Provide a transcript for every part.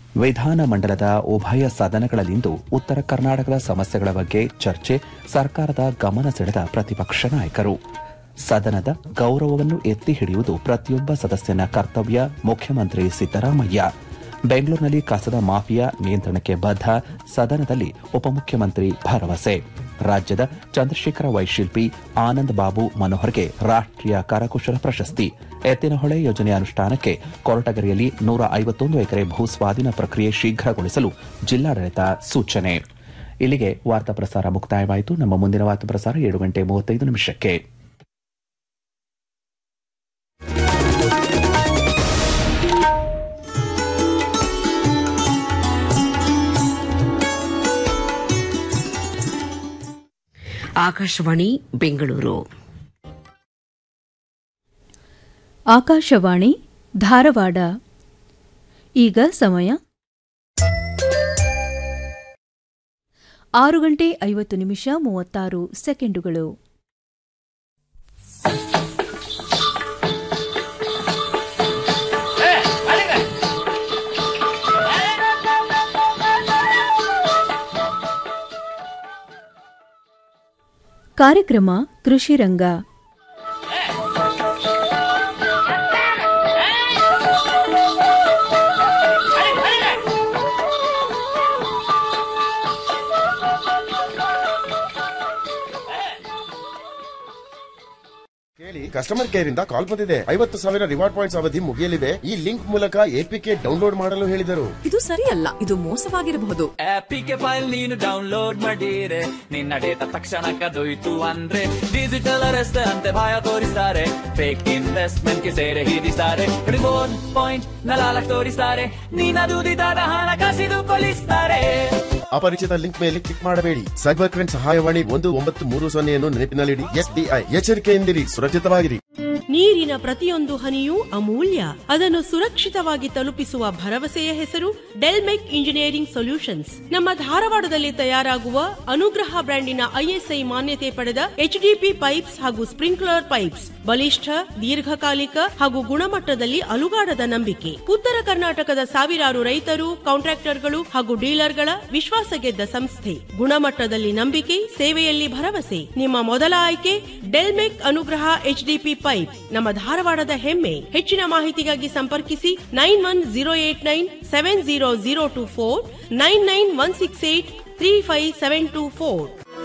ವಿಧಾನಮಂಡಲದ ಉಭಯ ಸದನಗಳಲ್ಲಿಂದು ಉತ್ತರ ಕರ್ನಾಟಕದ ಸಮಸ್ಯೆಗಳ ಬಗ್ಗೆ ಚರ್ಚೆ ಸರ್ಕಾರದ ಗಮನ ಸೆಳೆದ ಪ್ರತಿಪಕ್ಷ ನಾಯಕರು ಸದನದ ಗೌರವವನ್ನು ಎತ್ತಿ ಹಿಡಿಯುವುದು ಪ್ರತಿಯೊಬ್ಬ ಸದಸ್ಯನ ಕರ್ತವ್ಯ ಮುಖ್ಯಮಂತ್ರಿ ಸಿದ್ದರಾಮಯ್ಯ ಬೆಂಗಳೂರಿನಲ್ಲಿ ಕಸದ ಮಾಫಿಯಾ ನಿಯಂತ್ರಣಕ್ಕೆ ಬದ್ಧ ಸದನದಲ್ಲಿ ಉಪಮುಖ್ಯಮಂತ್ರಿ ಭರವಸೆ ರಾಜ್ಯದ ಚಂದ್ರಶೇಖರ ವೈಶಿಲ್ಪಿ ಆನಂದ್ ಬಾಬು ಮನೋಹರ್ಗೆ ರಾಷ್ಟೀಯ ಕರಕುಶಲ ಪ್ರಶಸ್ತಿ ಎತ್ತಿನಹೊಳೆ ಯೋಜನೆ ಅನುಷ್ಠಾನಕ್ಕೆ ಕೊರಟಗೆರೆಯಲ್ಲಿ ನೂರ ಐವತ್ತೊಂದು ಎಕರೆ ಭೂಸ್ವಾಧೀನ ಪ್ರಕ್ರಿಯೆ ಶೀಘ್ರಗೊಳಿಸಲು ಜಿಲ್ಲಾಡಳಿತ ಸೂಚನೆ ಇಲ್ಲಿಗೆ ವಾರ್ತಾ ಪ್ರಸಾರ ಮುಕ್ತಾಯವಾಯಿತು ನಮ್ಮ ಮುಂದಿನ ವಾರ್ತಾ ಪ್ರಸಾರ ಏಳು ಗಂಟೆ ಮೂವತ್ತೈದು ನಿಮಿಷಕ್ಕೆ ಆಕಾಶವಾಣಿ ಬೆಂಗಳೂರು ಆಕಾಶವಾಣಿ ಧಾರವಾಡ ಈಗ ಸಮಯ ಆರು ಗಂಟೆ ಐವತ್ತು ನಿಮಿಷ ಮೂವತ್ತಾರು ಸೆಕೆಂಡುಗಳು ಕಾರ್ಯಕ್ರಮ ಕೃಷಿ ರಂಗ ಕೇಳಿ ಕಸ್ಟಮರ್ ಕೇರ್ ಇಂದ ಕಾಲ್ ಬಂದಿದೆ ಐವತ್ತು ಸಾವಿರ ರಿವಾರ್ಡ್ ಪಾಯಿಂಟ್ಸ್ ಅವಧಿ ಮುಗಿಯಲಿದೆ ಈ ಲಿಂಕ್ ಮೂಲಕ ಎಪಿಕೆ ಡೌನ್ಲೋಡ್ ಮಾಡಲು ಹೇಳಿದರು ಇದು ಸರಿಯಲ್ಲ ಇದು ಮೋಸವಾಗಿರಬಹುದು ಆಪಿಗೆ ಫೈಲ್ ನೀನು ಡೌನ್ಲೋಡ್ ಮಾಡಿರೆ ನಿನ್ನ ಡೇಟಾ ತಕ್ಷಣ ಕದೊಯ್ತು ಅಂದ್ರೆ ಡಿಜಿಟಲ್ ಅರೆಸ್ಟ್ ಅಂತೆ ಭಯ ತೋರಿಸ್ತಾರೆ ಫೇಕ್ ಇನ್ವೆಸ್ಟ್ಮೆಂಟ್ ಗೆ ಸೇರೆ ಹಿಡಿಸ್ತಾರೆ ರಿವೋರ್ಡ್ ಪಾಯಿಂಟ್ ನಲಾಲಕ್ ತೋರಿಸ್ತಾರೆ ನಿನ್ನ ದುಡಿದಾದ ಹಣ ಕಸಿದುಕೊಳ್ಳಿಸ್ತಾರೆ ಅಪರಿಚಿತ ಲಿಂಕ್ ಮೇಲೆ ಕ್ಲಿಕ್ ಮಾಡಬೇಡಿ ಸೈಬರ್ ಕ್ರೈಮ್ ಸಹಾಯವಾಣಿ ಒಂದು ಒಂಬತ್ತು ಮೂರು ಸೊನ್ನೆಯನ್ನು ನೆನಪಿನಲ್ಲಿಡಿ ಎಸ್ಬಿಐ ಎಚ್ಚರಿಕೆಯಿಂದಿರಿ ಸುರಕ್ಷಿತವಾಗಿರಿ ನೀರಿನ ಪ್ರತಿಯೊಂದು ಹನಿಯೂ ಅಮೂಲ್ಯ ಅದನ್ನು ಸುರಕ್ಷಿತವಾಗಿ ತಲುಪಿಸುವ ಭರವಸೆಯ ಹೆಸರು ಡೆಲ್ಮೆಕ್ ಇಂಜಿನಿಯರಿಂಗ್ ಸೊಲ್ಯೂಷನ್ಸ್ ನಮ್ಮ ಧಾರವಾಡದಲ್ಲಿ ತಯಾರಾಗುವ ಅನುಗ್ರಹ ಬ್ರ್ಯಾಂಡಿನ ಐಎಸ್ಐ ಮಾನ್ಯತೆ ಪಡೆದ ಎಚ್ಡಿಪಿ ಪೈಪ್ಸ್ ಹಾಗೂ ಸ್ಪ್ರಿಂಕ್ಲರ್ ಪೈಪ್ಸ್ ಬಲಿಷ್ಠ ದೀರ್ಘಕಾಲಿಕ ಹಾಗೂ ಗುಣಮಟ್ಟದಲ್ಲಿ ಅಲುಗಾಡದ ನಂಬಿಕೆ ಉತ್ತರ ಕರ್ನಾಟಕದ ಸಾವಿರಾರು ರೈತರು ಕಾಂಟ್ರಾಕ್ಟರ್ಗಳು ಹಾಗೂ ಡೀಲರ್ಗಳ ವಿಶ್ವಾಸ ಗೆದ್ದ ಸಂಸ್ಥೆ ಗುಣಮಟ್ಟದಲ್ಲಿ ನಂಬಿಕೆ ಸೇವೆಯಲ್ಲಿ ಭರವಸೆ ನಿಮ್ಮ ಮೊದಲ ಆಯ್ಕೆ ಡೆಲ್ಮೆಕ್ ಅನುಗ್ರಹ ಎಚ್ಡಿಪಿ ಪೈಪ್ ನಮ್ಮ ಧಾರವಾಡದ ಹೆಮ್ಮೆ ಹೆಚ್ಚಿನ ಮಾಹಿತಿಗಾಗಿ ಸಂಪರ್ಕಿಸಿ nine one zero eight nine seven zero zero two four nine nine one six eight three five seven two four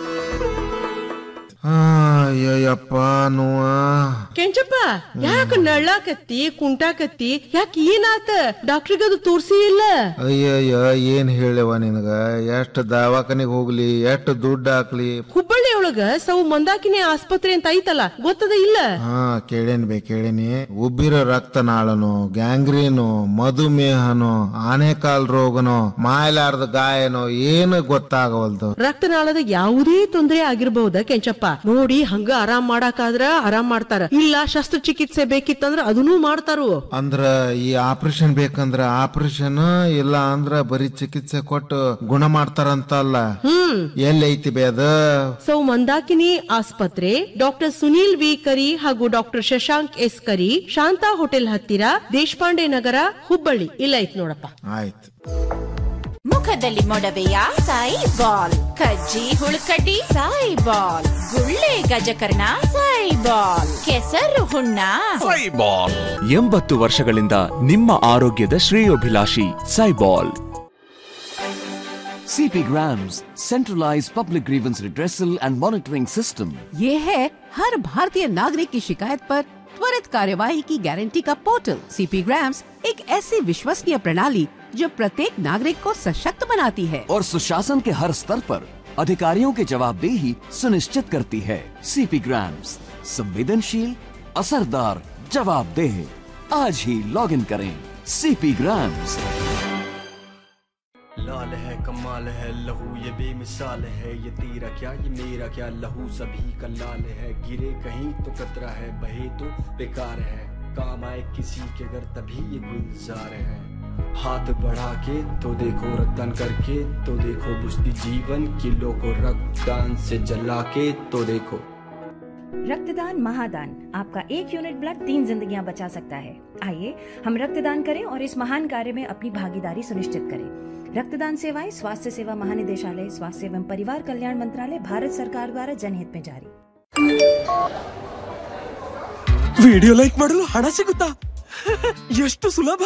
ಅಯ್ಯಪ್ಪ ನೋವ ಕೆಂಚಪ್ಪ ಯಾಕ ನಳ್ಳಾಕತ್ತಿ ಕುಂಟಾಕತ್ತಿ ಯಾಕ ಏನಾತ ಡಾಕ್ಟ್ರಿಗೆ ಅದು ತೋರ್ಸಿ ಇಲ್ಲ ಅಯ್ಯಯ್ಯ ಏನ್ ಹೇಳವ ನಿನಗ ಎಷ್ಟ್ ದವಾಖಾನಿಗ್ ಹೋಗ್ಲಿ ಎಷ್ಟ್ ದುಡ್ಡು ಹಾಕ್ಲಿ ಹುಬ್ಬಳ್ಳಿ ಒಳಗ ಸವು ಮಂದಾಕಿನಿ ಆಸ್ಪತ್ರೆ ಅಂತ ಐತಲ್ಲ ಗೊತ್ತದ ಇಲ್ಲ ಹಾ ಕೇಳೇನ್ ಬೇ ಕೇಳೇನಿ ಉಬ್ಬಿರೋ ರಕ್ತನಾಳನು ಗ್ಯಾಂಗ್ರೀನು ಮಧುಮೇಹನು ಆನೆಕಾಲ್ ರೋಗನು ಮಾಯಲಾರ್ದ ಗಾಯನೋ ಏನು ಗೊತ್ತಾಗವಲ್ದು ರಕ್ತನಾಳದ ಯಾವುದೇ ತೊಂದರೆ ಆಗಿರಬಹುದ ಕೆಂಚಪ್ಪ ನೋಡಿ ಹಂಗ ಆರಾಮ್ ಮಾಡಾಕಾದ್ರ ಆರಾಮ್ ಮಾಡ್ತಾರ ಇಲ್ಲ ಶಸ್ತ್ರಚಿಕಿತ್ಸೆ ಬೇಕಿತ್ತಂದ್ರ ಅದನ್ನೂ ಮಾಡ್ತಾರು ಅಂದ್ರ ಈ ಆಪರೇಷನ್ ಬೇಕಂದ್ರ ಆಪರೇಷನ್ ಇಲ್ಲ ಅಂದ್ರ ಬರೀ ಚಿಕಿತ್ಸೆ ಕೊಟ್ಟು ಗುಣ ಮಾಡ್ತಾರಂತಲ್ಲ ಹ್ಮ್ ಎಲ್ಲಿ ಐತಿ ಬೇ ಅದ ಸೌ ಮಂದಾಕಿನಿ ಆಸ್ಪತ್ರೆ ಡಾಕ್ಟರ್ ಸುನೀಲ್ ವಿ ಕರಿ ಹಾಗೂ doctor Shashank S Kari Shanta hotel ಹತ್ತಿರ ದೇಶಪಾಂಡೆ ನಗರ ಹುಬ್ಬಳ್ಳಿ ಇಲ್ಲ ಐತ್ ನೋಡಪ್ಪ ಆಯ್ತು ಮುಖದಲ್ಲಿ ಮೊಡವೆಯ ಸಾಯಿ ಬಾಲ್ ಕಜ್ಜಿ ಹುಳುಕಡ್ಡಿ ಸಾಯಿ ಬಾಲ್ ಗುಳ್ಳೆ ಗಜಕರ್ಣ ಸಾಯಿ ಬಾಲ್ ಕೆಸರು ಹುಣ್ಣ ಎಂಬತ್ತು ವರ್ಷಗಳಿಂದ ನಿಮ್ಮ ಆರೋಗ್ಯದ ಶ್ರೇಯೋಭಿಲಾಷಿ ಸೈಬಾಲ್ CP Grams, centralized public grievance redressal and monitoring system. ये है हर भारतीय नागरिक की शिकायत पर त्वरित कार्यवाही की गारंटी का पोर्टल सीपी ग्राम्स एक ऐसी विश्वसनीय प्रणाली जो प्रत्येक नागरिक को सशक्त बनाती है और सुशासन के हर स्तर पर अधिकारियों की जवाबदेही सुनिश्चित करती है सीपी ग्राम्स संवेदनशील असरदार जवाबदेह आज ही लॉग इन करें सीपी ग्राम्स लाल है कमाल है लहू ये बेमिसाल है ये तेरा क्या ये मेरा क्या लहू सभी का लाल है गिरे कहीं तो कतरा है बहे तो बेकार है काम आए किसी के अगर तभी ये गुलजार है हाथ बढ़ा के तो देखो रक्तदान करके तो देखो बुझती जीवन किलो को रक्तदान से जला के तो देखो रक्तदान महादान आपका एक यूनिट ब्लड तीन जिंदगियां बचा सकता है आइए हम रक्तदान करें और इस महान कार्य में अपनी भागीदारी सुनिश्चित करें रक्तदान सेवाएं स्वास्थ्य सेवा महानिदेशालय स्वास्थ्य एवं परिवार कल्याण मंत्रालय भारत सरकार द्वारा जनहित में जारी ವಿಡಿಯೋ ಲೈಕ್ ಮಾಡಲು ಹಣ ಸಿಗುತ್ತಾ ಎಷ್ಟು ಸುಲಭ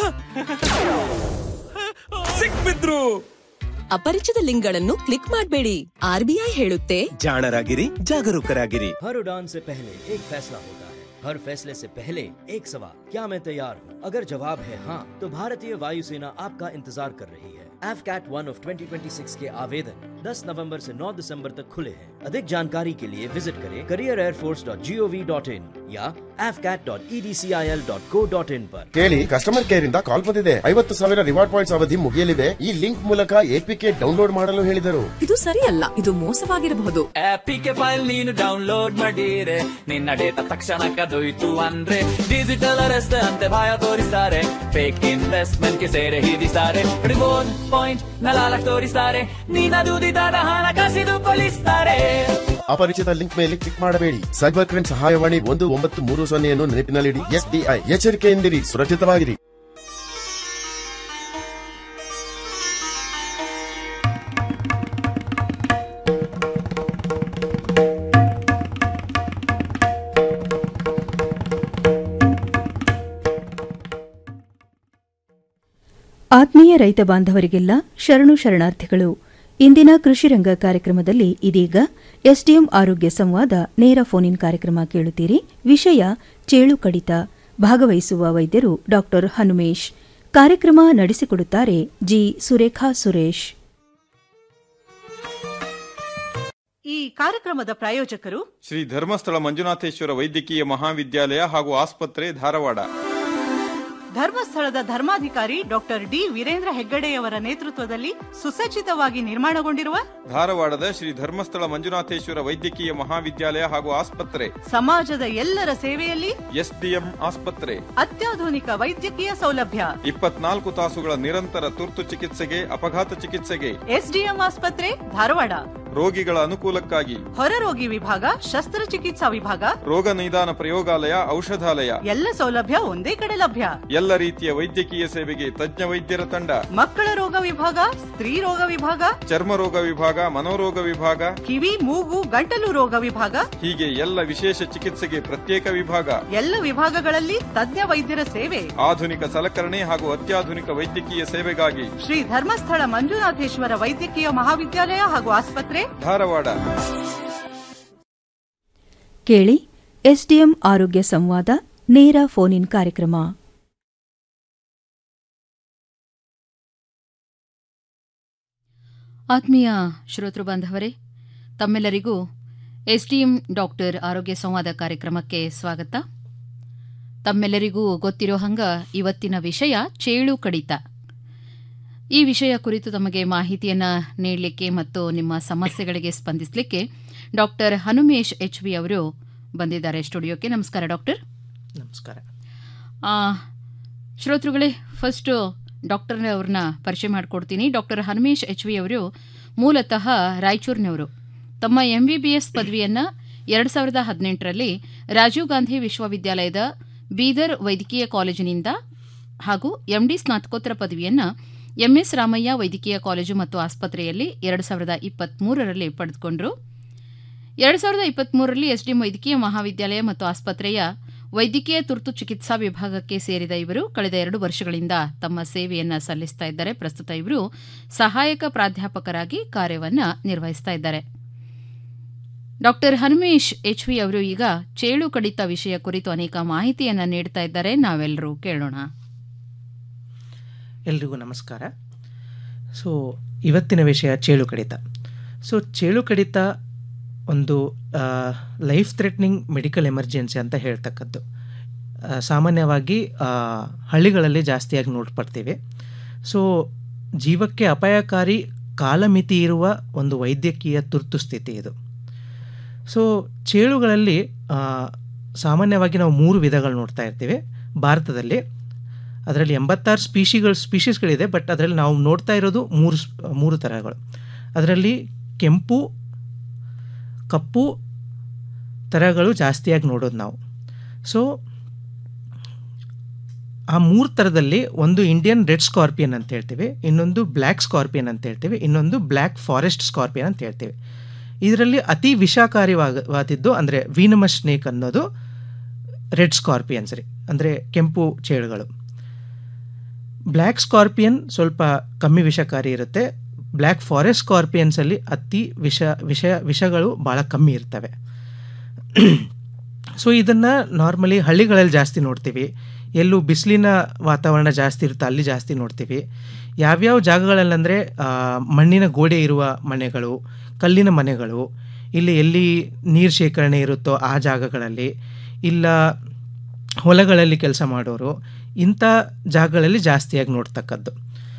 ಸಿಕ್ಬಿದ್ರು ಅಪರಿಚಿತ ಲಿಂಕ್ಗಳನ್ನು ಕ್ಲಿಕ್ ಮಾಡಬೇಡಿ ಆರ್ಬಿಐ ಹೇಳುತ್ತೆ ಜಾಣರಾಗಿರಿ ಜಾಗರೂಕರಾಗಿರಿ हर उड़ान से पहले एक फैसला होता है हर फैसले से पहले एक सवाल क्या मैं तैयार हूँ अगर जवाब है हाँ तो भारतीय वायुसेना आपका इंतजार कर रही है एफ कैट वन ऑफ 2026 के आवेदन 10 नवंबर से 9 दिसंबर तक खुले हैं अधिक जानकारी के लिए विजिट करें career air force dot G O V dot in या AFCAT dot E D C I L dot co dot in पर ಕೇಳಿ ಕಸ್ಟಮರ್ ಕೇರ್ ಇಂದ ಕಾಲ್ ಬಂದಿದೆ ಐವತ್ತು ಸಾವಿರ ರಿವಾರ್ಡ್ ಪಾಯಿಂಟ್ಸ್ ಅವಧಿ ಮುಗಿಯಲಿದೆ ಈ ಲಿಂಕ್ ಮೂಲಕ ಎಪಿಕೆ ಡೌನ್ಲೋಡ್ ಮಾಡಲು ಹೇಳಿದರು ಇದು ಸರಿಯಲ್ಲ ಇದು ಮೋಸವಾಗಿರಬಹುದು ಆಪಿಗೆ ಫೈಲ್ ನೀನು ಡೌನ್ಲೋಡ್ ಮಾಡಿರೆ ನಿನ್ನ ಡೇಟಾ ತಕ್ಷಣ ಕದೊಯ್ತು ಅಂದ್ರೆ ಡಿಜಿಟಲ್ ಅರೆಸ್ಟ್ ಅಂತೆ ಭಯ ತೋರಿಸ್ತಾರೆ ಫೇಕ್ ಇನ್ವೆಸ್ಟ್ಮೆಂಟ್ ಗೆ ಸೇರೆ ಹಿಡಿಸ್ತಾರೆ ರಿವೋರ್ಡ್ ಪಾಯಿಂಟ್ ನಲಾಲ ತೋರಿಸ್ತಾರೆ ನಿನ್ನ ದುಡಿದಾದ ಹಣ ಕಸಿದು ಕೊಲಿಸ್ತಾರೆ ಅಪರಿಚಿತ ಲಿಂಕ್ ಮೇಲೆ ಕ್ಲಿಕ್ ಮಾಡಬೇಡಿ ಸೈಬರ್ ಕ್ರೈಮ್ ಸಹಾಯವಾಣಿ ಒಂದು ಒಂಬತ್ತು ಮೂರು ಸೊನ್ನೆಯನ್ನು ನೆನಪಿನಲ್ಲಿಡಿ ಎಸ್ಬಿಐ ಎಚ್ಚರಿಕೆಯಿಂದಿರಿ ಸುರಕ್ಷಿತವಾಗಿರಿ ಆತ್ಮೀಯ ರೈತ ಬಾಂಧವರಿಗೆಲ್ಲ ಶರಣು ಶರಣಾರ್ಥಿಗಳು ಇಂದಿನ ಕೃಷಿರಂಗ ಕಾರ್ಯಕ್ರಮದಲ್ಲಿ ಇದೀಗ ಎಸ್ಡಿಎಂ ಆರೋಗ್ಯ ಸಂವಾದ ನೇರ ಫೋನ್ ಇನ್ ಕಾರ್ಯಕ್ರಮ ಕೇಳುತ್ತೀರಿ ವಿಷಯ ಚೇಳು ಕಡಿತ ಭಾಗವಹಿಸುವ ವೈದ್ಯರು ಡಾ ಹನುಮೇಶ್ ಕಾರ್ಯಕ್ರಮ ನಡೆಸಿಕೊಡುತ್ತಾರೆ ಜಿ ಸುರೇಖಾ ಸುರೇಶ್ ಈ ಕಾರ್ಯಕ್ರಮದ ಪ್ರಾಯೋಜಕರು ಶ್ರೀ ಧರ್ಮಸ್ಥಳ ಮಂಜುನಾಥೇಶ್ವರ ವೈದ್ಯಕೀಯ ಮಹಾವಿದ್ಯಾಲಯ ಹಾಗೂ ಆಸ್ಪತ್ರೆ ಧಾರವಾಡ ಧರ್ಮಸ್ಥಳದ ಧರ್ಮಾಧಿಕಾರಿ ಡಾಕ್ಟರ್ ಡಿ ವೀರೇಂದ್ರ ಹೆಗ್ಗಡೆಯವರ ನೇತೃತ್ವದಲ್ಲಿ ಸುಸಜ್ಜಿತವಾಗಿ ನಿರ್ಮಾಣಗೊಂಡಿರುವ ಧಾರವಾಡದ ಶ್ರೀ ಧರ್ಮಸ್ಥಳ ಮಂಜುನಾಥೇಶ್ವರ ವೈದ್ಯಕೀಯ ಮಹಾವಿದ್ಯಾಲಯ ಹಾಗೂ ಆಸ್ಪತ್ರೆ ಸಮಾಜದ ಎಲ್ಲರ ಸೇವೆಯಲ್ಲಿ ಎಸ್ಡಿಎಂ ಆಸ್ಪತ್ರೆ ಅತ್ಯಾಧುನಿಕ ವೈದ್ಯಕೀಯ ಸೌಲಭ್ಯ ಇಪ್ಪತ್ನಾಲ್ಕು ತಾಸುಗಳ ನಿರಂತರ ತುರ್ತು ಚಿಕಿತ್ಸೆಗೆ ಅಪಘಾತ ಚಿಕಿತ್ಸೆಗೆ ಎಸ್ಡಿಎಂ ಆಸ್ಪತ್ರೆ ಧಾರವಾಡ ರೋಗಿಗಳ ಅನುಕೂಲಕ್ಕಾಗಿ ಹೊರರೋಗಿ ವಿಭಾಗ ಶಸ್ತ್ರಚಿಕಿತ್ಸಾ ವಿಭಾಗ ರೋಗ ನಿದಾನ ಪ್ರಯೋಗಾಲಯ ಔಷಧಾಲಯ ಎಲ್ಲ ಸೌಲಭ್ಯ ಒಂದೇ ಕಡೆ ಲಭ್ಯ ಎಲ್ಲ ರೀತಿಯ ವೈದ್ಯಕೀಯ ಸೇವೆಗೆ ತಜ್ಞ ವೈದ್ಯರ ತಂಡ ಮಕ್ಕಳ ರೋಗ ವಿಭಾಗ ಸ್ತ್ರೀ ರೋಗ ವಿಭಾಗ ಚರ್ಮ ರೋಗ ವಿಭಾಗ ಮನೋರೋಗ ವಿಭಾಗ ಕಿವಿ ಮೂಗು ಗಂಟಲು ರೋಗ ವಿಭಾಗ ಹೀಗೆ ಎಲ್ಲ ವಿಶೇಷ ಚಿಕಿತ್ಸೆಗೆ ಪ್ರತ್ಯೇಕ ವಿಭಾಗ ಎಲ್ಲ ವಿಭಾಗಗಳಲ್ಲಿ ತಜ್ಞ ವೈದ್ಯರ ಸೇವೆ ಆಧುನಿಕ ಸಲಕರಣೆ ಹಾಗೂ ಅತ್ಯಾಧುನಿಕ ವೈದ್ಯಕೀಯ ಸೇವೆಗಾಗಿ ಶ್ರೀ ಧರ್ಮಸ್ಥಳ ಮಂಜುನಾಥೇಶ್ವರ ವೈದ್ಯಕೀಯ ಮಹಾವಿದ್ಯಾಲಯ ಹಾಗೂ ಆಸ್ಪತ್ರೆ ಧಾರವಾಡ ಕೇಳಿ ಎಸ್ಡಿಎಂ ಆರೋಗ್ಯ ಸಂವಾದ ನೇರ ಫೋನ್ ಇನ್ ಕಾರ್ಯಕ್ರಮ ಆತ್ಮೀಯ ಶ್ರೋತೃ ಬಾಂಧವರೇ ತಮ್ಮೆಲ್ಲರಿಗೂ ಎಸ್ಡಿಎಂ ಡಾಕ್ಟರ್ ಆರೋಗ್ಯ ಸಂವಾದ ಕಾರ್ಯಕ್ರಮಕ್ಕೆ ಸ್ವಾಗತ ತಮ್ಮೆಲ್ಲರಿಗೂ ಗೊತ್ತಿರೋ ಹಂಗ ಇವತ್ತಿನ ವಿಷಯ ಚೇಳು ಕಡಿತ ಈ ವಿಷಯ ಕುರಿತು ತಮಗೆ ಮಾಹಿತಿಯನ್ನ ನೀಡಲಿಕ್ಕೆ ಮತ್ತು ನಿಮ್ಮ ಸಮಸ್ಯೆಗಳಿಗೆ ಸ್ಪಂದಿಸಲಿಕ್ಕೆ ಡಾಕ್ಟರ್ ಹನುಮೇಶ್ ಎಚ್ ವಿ ಅವರು ಬಂದಿದ್ದಾರೆ ಸ್ಟುಡಿಯೋಕ್ಕೆ ನಮಸ್ಕಾರ ಡಾಕ್ಟರ್ ನಮಸ್ಕಾರ ಆ, ಶ್ರೋತೃಗಳೇ ಫಸ್ಟು ಡಾಕ್ಟರ್ ಅವ್ರನ್ನ ಪರಿಚಯ ಮಾಡಿಕೊಡ್ತೀನಿ ಡಾಕ್ಟರ್ ಹನುಮೇಶ್ ಎಚ್ ವಿ ಅವರು ಮೂಲತಃ ರಾಯಚೂರಿನವರು ತಮ್ಮ ಎಂ ಬಿ ಬಿ ಎಸ್ ಪದವಿಯನ್ನು ಎರಡು ಸಾವಿರದ ಹದಿನೆಂಟರಲ್ಲಿ ರಾಜೀವ್ ಗಾಂಧಿ ವಿಶ್ವವಿದ್ಯಾಲಯದ ಬೀದರ್ ವೈದ್ಯಕೀಯ ಕಾಲೇಜಿನಿಂದ ಹಾಗೂ ಎಂಡಿ ಸ್ನಾತಕೋತ್ತರ ಪದವಿಯನ್ನು ಎಂಎಸ್ ರಾಮಯ್ಯ ವೈದ್ಯಕೀಯ ಕಾಲೇಜು ಮತ್ತು ಆಸ್ಪತ್ರೆಯಲ್ಲಿ ಎರಡು ಸಾವಿರದ ಇಪ್ಪತ್ಮೂರರಲ್ಲಿ ಪಡೆದುಕೊಂಡರು ಎರಡು ಸಾವಿರದ ಇಪ್ಪತ್ಮೂರರಲ್ಲಿ ಎಸ್ಡಿಎಂ ವೈದ್ಯಕೀಯ ಮಹಾವಿದ್ಯಾಲಯ ಮತ್ತು ಆಸ್ಪತ್ರೆಯ ವೈದ್ಯಕೀಯ ತುರ್ತು ಚಿಕಿತ್ಸಾ ವಿಭಾಗಕ್ಕೆ ಸೇರಿದ ಇವರು ಕಳೆದ ಎರಡು ವರ್ಷಗಳಿಂದ ತಮ್ಮ ಸೇವೆಯನ್ನು ಸಲ್ಲಿಸ್ತಾ ಇದ್ದಾರೆ ಪ್ರಸ್ತುತ ಇವರು ಸಹಾಯಕ ಪ್ರಾಧ್ಯಾಪಕರಾಗಿ ಕಾರ್ಯವನ್ನು ನಿರ್ವಹಿಸ್ತಾ ಇದ್ದಾರೆ ಡಾಕ್ಟರ್ ಹನುಮೇಶ್ ಎಚ್ ವಿ ಅವರು ಈಗ ಚೇಳು ಕಡಿತ ವಿಷಯ ಕುರಿತು ಅನೇಕ ಮಾಹಿತಿಯನ್ನು ನೀಡ್ತಾ ಇದ್ದಾರೆ ನಾವೆಲ್ಲರೂ ಕೇಳೋಣ ಎಲ್ರಿಗೂ ನಮಸ್ಕಾರ ಸೊ ಇವತ್ತಿನ ವಿಷಯ ಚೇಳು ಕಡಿತ ಸೊ ಚೇಳು ಕಡಿತ ಒಂದು ಲೈಫ್ ಥ್ರೆಟ್ನಿಂಗ್ ಮೆಡಿಕಲ್ ಎಮರ್ಜೆನ್ಸಿ ಅಂತ ಹೇಳ್ತಕ್ಕದ್ದು ಆ, ಸಾಮಾನ್ಯವಾಗಿ ಆ, ಹಳ್ಳಿಗಳಲ್ಲಿ ಜಾಸ್ತಿಯಾಗಿ ನೋಡ್ಪಡ್ತೀವಿ ಸೊ ಜೀವಕ್ಕೆ ಅಪಾಯಕಾರಿ ಕಾಲಮಿತಿ ಇರುವ ಒಂದು ವೈದ್ಯಕೀಯ ತುರ್ತು ಸ್ಥಿತಿ ಇದು ಸೊ ಚೇಳುಗಳಲ್ಲಿ ಆ, ಸಾಮಾನ್ಯವಾಗಿ ನಾವು ಮೂರು ವಿಧಗಳು ನೋಡ್ತಾ ಇರ್ತೀವಿ ಭಾರತದಲ್ಲಿ ಅದರಲ್ಲಿ ಎಂಬತ್ತಾರು ಸ್ಪೀಶಿಗಳು ಸ್ಪೀಷೀಸ್ಗಳಿದೆ ಬಟ್ ಅದರಲ್ಲಿ ನಾವು ನೋಡ್ತಾ ಇರೋದು ಮೂರು ಸ್- ಮೂರು ಥರಗಳು ಅದರಲ್ಲಿ ಕೆಂಪು ಕಪ್ಪು ಥರಗಳು ಜಾಸ್ತಿಯಾಗಿ ನೋಡೋದು ನಾವು ಸೊ ಆ ಮೂರು ಥರದಲ್ಲಿ ಒಂದು ಇಂಡಿಯನ್ ರೆಡ್ ಸ್ಕಾರ್ಪಿಯನ್ ಅಂತ ಹೇಳ್ತೀವಿ ಇನ್ನೊಂದು ಬ್ಲ್ಯಾಕ್ ಸ್ಕಾರ್ಪಿಯನ್ ಅಂತ ಹೇಳ್ತೀವಿ ಇನ್ನೊಂದು ಬ್ಲ್ಯಾಕ್ ಫಾರೆಸ್ಟ್ ಸ್ಕಾರ್ಪಿಯನ್ ಅಂತ ಹೇಳ್ತೀವಿ ಇದರಲ್ಲಿ ಅತಿ ವಿಷಕಾರಿವಾದದ್ದು ಅಂದರೆ ವೀನಮಸ್ ಸ್ನೇಕ್ ಅನ್ನೋದು ರೆಡ್ ಸ್ಕಾರ್ಪಿಯನ್ಸ್ ರೀ ಅಂದರೆ ಕೆಂಪು ಚೇಳುಗಳು ಬ್ಲ್ಯಾಕ್ ಸ್ಕಾರ್ಪಿಯನ್ ಸ್ವಲ್ಪ ಕಮ್ಮಿ ವಿಷಕಾರಿ ಇರುತ್ತೆ ಬ್ಲ್ಯಾಕ್ ಫಾರೆಸ್ಟ್ ಸ್ಕಾರ್ಪಿಯನ್ಸಲ್ಲಿ ಅತಿ ವಿಷ ವಿಷ ವಿಷಗಳು ಭಾಳ ಕಮ್ಮಿ ಇರ್ತವೆ ಸೊ ಇದನ್ನು ನಾರ್ಮಲಿ ಹಳ್ಳಿಗಳಲ್ಲಿ ಜಾಸ್ತಿ ನೋಡ್ತೀವಿ ಎಲ್ಲೂ ಬಿಸಿಲಿನ ವಾತಾವರಣ ಜಾಸ್ತಿ ಇರುತ್ತೆ ಅಲ್ಲಿ ಜಾಸ್ತಿ ನೋಡ್ತೀವಿ ಯಾವ್ಯಾವ ಜಾಗಗಳಲ್ಲಂದರೆ ಮಣ್ಣಿನ ಗೋಡೆ ಇರುವ ಮನೆಗಳು ಕಲ್ಲಿನ ಮನೆಗಳು ಇಲ್ಲಿ ಎಲ್ಲಿ ನೀರು ಶೇಖರಣೆ ಇರುತ್ತೋ ಆ ಜಾಗಗಳಲ್ಲಿ ಇಲ್ಲ ಹೊಲಗಳಲ್ಲಿ ಕೆಲಸ ಮಾಡೋರು ಇಂಥ ಜಾಗಗಳಲ್ಲಿ ಜಾಸ್ತಿಯಾಗಿ ನೋಡ್ತಕ್ಕದ್ದು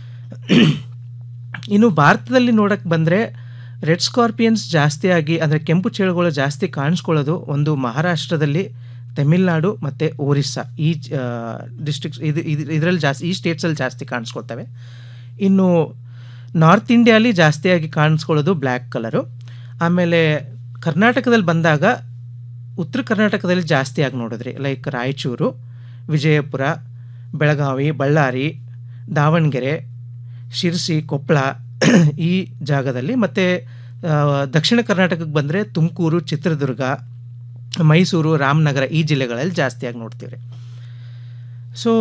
ಇನ್ನು ಭಾರತದಲ್ಲಿ ನೋಡಕ್ಕೆ ಬಂದರೆ ರೆಡ್ ಸ್ಕಾರ್ಪಿಯನ್ಸ್ ಜಾಸ್ತಿಯಾಗಿ ಅಂದರೆ ಕೆಂಪು ಚೇಳುಗಳು ಜಾಸ್ತಿ ಕಾಣಿಸ್ಕೊಳ್ಳೋದು ಒಂದು ಮಹಾರಾಷ್ಟ್ರದಲ್ಲಿ ತಮಿಳ್ನಾಡು ಮತ್ತು ಒರಿಸ್ಸಾ ಈ ಡಿಸ್ಟ್ರಿಕ್ಸ್ ಇದು ಇದರಲ್ಲಿ ಜಾಸ್ತಿ ಈ ಸ್ಟೇಟ್ಸಲ್ಲಿ ಜಾಸ್ತಿ ಕಾಣಿಸ್ಕೊಳ್ತವೆ ಇನ್ನು ನಾರ್ತ್ ಇಂಡಿಯಾಲಿ ಜಾಸ್ತಿಯಾಗಿ ಕಾಣಿಸ್ಕೊಳ್ಳೋದು ಬ್ಲ್ಯಾಕ್ ಕಲರು ಆಮೇಲೆ ಕರ್ನಾಟಕದಲ್ಲಿ ಬಂದಾಗ ಉತ್ತರ ಕರ್ನಾಟಕದಲ್ಲಿ ಜಾಸ್ತಿಯಾಗಿ ನೋಡಿದ್ರಿ ಲೈಕ್ ರಾಯಚೂರು ವಿಜಯಪುರ ಬೆಳಗಾವಿ ಬಳ್ಳಾರಿ ದಾವಣಗೆರೆ ಶಿರ್ಸಿ ಕೊಪ್ಪಳ ಈ ಜಾಗದಲ್ಲಿ ಮತ್ತು ದಕ್ಷಿಣ ಕರ್ನಾಟಕಕ್ಕೆ ಬಂದರೆ ತುಮಕೂರು ಚಿತ್ರದುರ್ಗ ಮೈಸೂರು ರಾಮನಗರ ಈ ಜಿಲ್ಲೆಗಳಲ್ಲಿ ಜಾಸ್ತಿಯಾಗಿ ನೋಡ್ತೀವಿ ಸೊ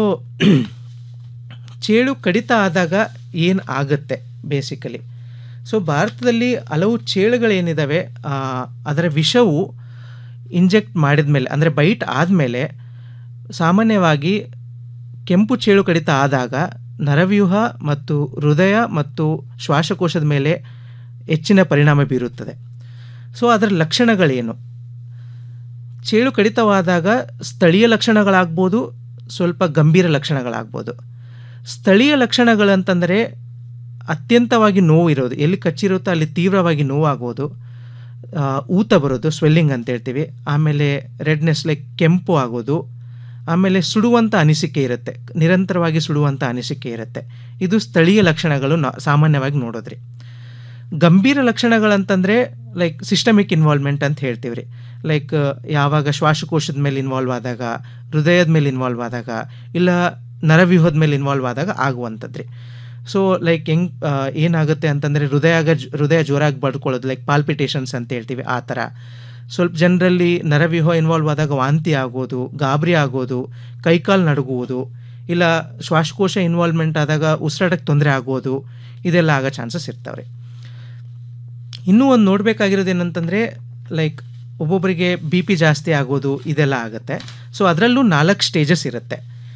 ಚೇಳು ಕಡಿತ ಆದಾಗ ಏನು ಆಗುತ್ತೆ ಬೇಸಿಕಲಿ ಸೊ ಭಾರತದಲ್ಲಿ ಹಲವು ಚೇಳುಗಳೇನಿದ್ದಾವೆ ಅದರ ವಿಷವು ಇಂಜೆಕ್ಟ್ ಮಾಡಿದ ಮೇಲೆ ಅಂದರೆ ಬೈಟ್ ಆದಮೇಲೆ ಸಾಮಾನ್ಯವಾಗಿ ಕೆಂಪು ಚೇಳು ಕಡಿತ ಆದಾಗ ನರವ್ಯೂಹ ಮತ್ತು ಹೃದಯ ಮತ್ತು ಶ್ವಾಸಕೋಶದ ಮೇಲೆ ಹೆಚ್ಚಿನ ಪರಿಣಾಮ ಬೀರುತ್ತದೆ ಸೊ ಅದರ ಲಕ್ಷಣಗಳೇನು ಚೇಳು ಕಡಿತವಾದಾಗ ಸ್ಥಳೀಯ ಲಕ್ಷಣಗಳಾಗ್ಬೋದು ಸ್ವಲ್ಪ ಗಂಭೀರ ಲಕ್ಷಣಗಳಾಗ್ಬೋದು ಸ್ಥಳೀಯ ಲಕ್ಷಣಗಳಂತಂದರೆ ಅತ್ಯಂತವಾಗಿ ನೋವು ಇರೋದು ಎಲ್ಲಿ ಕಚ್ಚಿರುತ್ತೋ ಅಲ್ಲಿ ತೀವ್ರವಾಗಿ ನೋವಾಗೋದು ಊತ ಬರೋದು ಸ್ವೆಲ್ಲಿಂಗ್ ಅಂತ ಹೇಳ್ತೀವಿ ಆಮೇಲೆ ರೆಡ್ನೆಸ್ ಲೈಕ್ ಕೆಂಪು ಆಗೋದು ಆಮೇಲೆ ಸುಡುವಂಥ ಅನಿಸಿಕೆ ಇರುತ್ತೆ ನಿರಂತರವಾಗಿ ಸುಡುವಂಥ ಅನಿಸಿಕೆ ಇರುತ್ತೆ ಇದು ಸ್ಥಳೀಯ ಲಕ್ಷಣಗಳು ನಾ ಸಾಮಾನ್ಯವಾಗಿ ನೋಡೋದ್ರಿ ಗಂಭೀರ ಲಕ್ಷಣಗಳಂತಂದರೆ ಲೈಕ್ ಸಿಸ್ಟಮಿಕ್ ಇನ್ವಾಲ್ವ್ಮೆಂಟ್ ಅಂತ ಹೇಳ್ತೀವಿ ರೀ ಲೈಕ್ ಯಾವಾಗ ಶ್ವಾಸಕೋಶದ ಮೇಲೆ ಇನ್ವಾಲ್ವ್ ಆದಾಗ ಹೃದಯದ ಮೇಲೆ ಇನ್ವಾಲ್ವ್ ಆದಾಗ ಇಲ್ಲ ನರವ್ಯೂಹದ ಮೇಲೆ ಇನ್ವಾಲ್ವ್ ಆದಾಗ ಆಗುವಂಥದ್ದು ರೀ ಸೊ ಲೈಕ್ ಹೆಂಗೆ ಏನಾಗುತ್ತೆ ಅಂತಂದರೆ ಹೃದಯ ಹೃದಯ ಜೋರಾಗಿ ಬಡ್ಕೊಳ್ಳೋದು ಲೈಕ್ ಪಾಲ್ಪಿಟೇಷನ್ಸ್ ಅಂತ ಹೇಳ್ತೀವಿ ಆ ಥರ ಸ್ವಲ್ಪ ಜನರಲ್ಲಿ ನರವ್ಯೂಹ ಇನ್ವಾಲ್ವ್ ಆದಾಗ ವಾಂತಿ ಆಗೋದು ಗಾಬರಿ ಆಗೋದು ಕೈಕಾಲು ನಡುಗುವುದು ಇಲ್ಲ ಶ್ವಾಸಕೋಶ ಇನ್ವಾಲ್ವ್ಮೆಂಟ್ ಆದಾಗ ಉಸಿರಾಟಕ್ಕೆ ತೊಂದರೆ ಆಗೋದು ಇದೆಲ್ಲ ಆಗೋ ಚಾನ್ಸಸ್ ಇರ್ತಾವ್ರಿ ಇನ್ನೂ ಒಂದು ನೋಡಬೇಕಾಗಿರೋದು ಏನಂತಂದರೆ ಲೈಕ್ ಒಬ್ಬೊಬ್ಬರಿಗೆ ಬಿ ಪಿ ಜಾಸ್ತಿ ಆಗೋದು ಇದೆಲ್ಲ ಆಗುತ್ತೆ ಸೊ ಅದರಲ್ಲೂ ನಾಲ್ಕು ಸ್ಟೇಜಸ್ ಇರುತ್ತೆ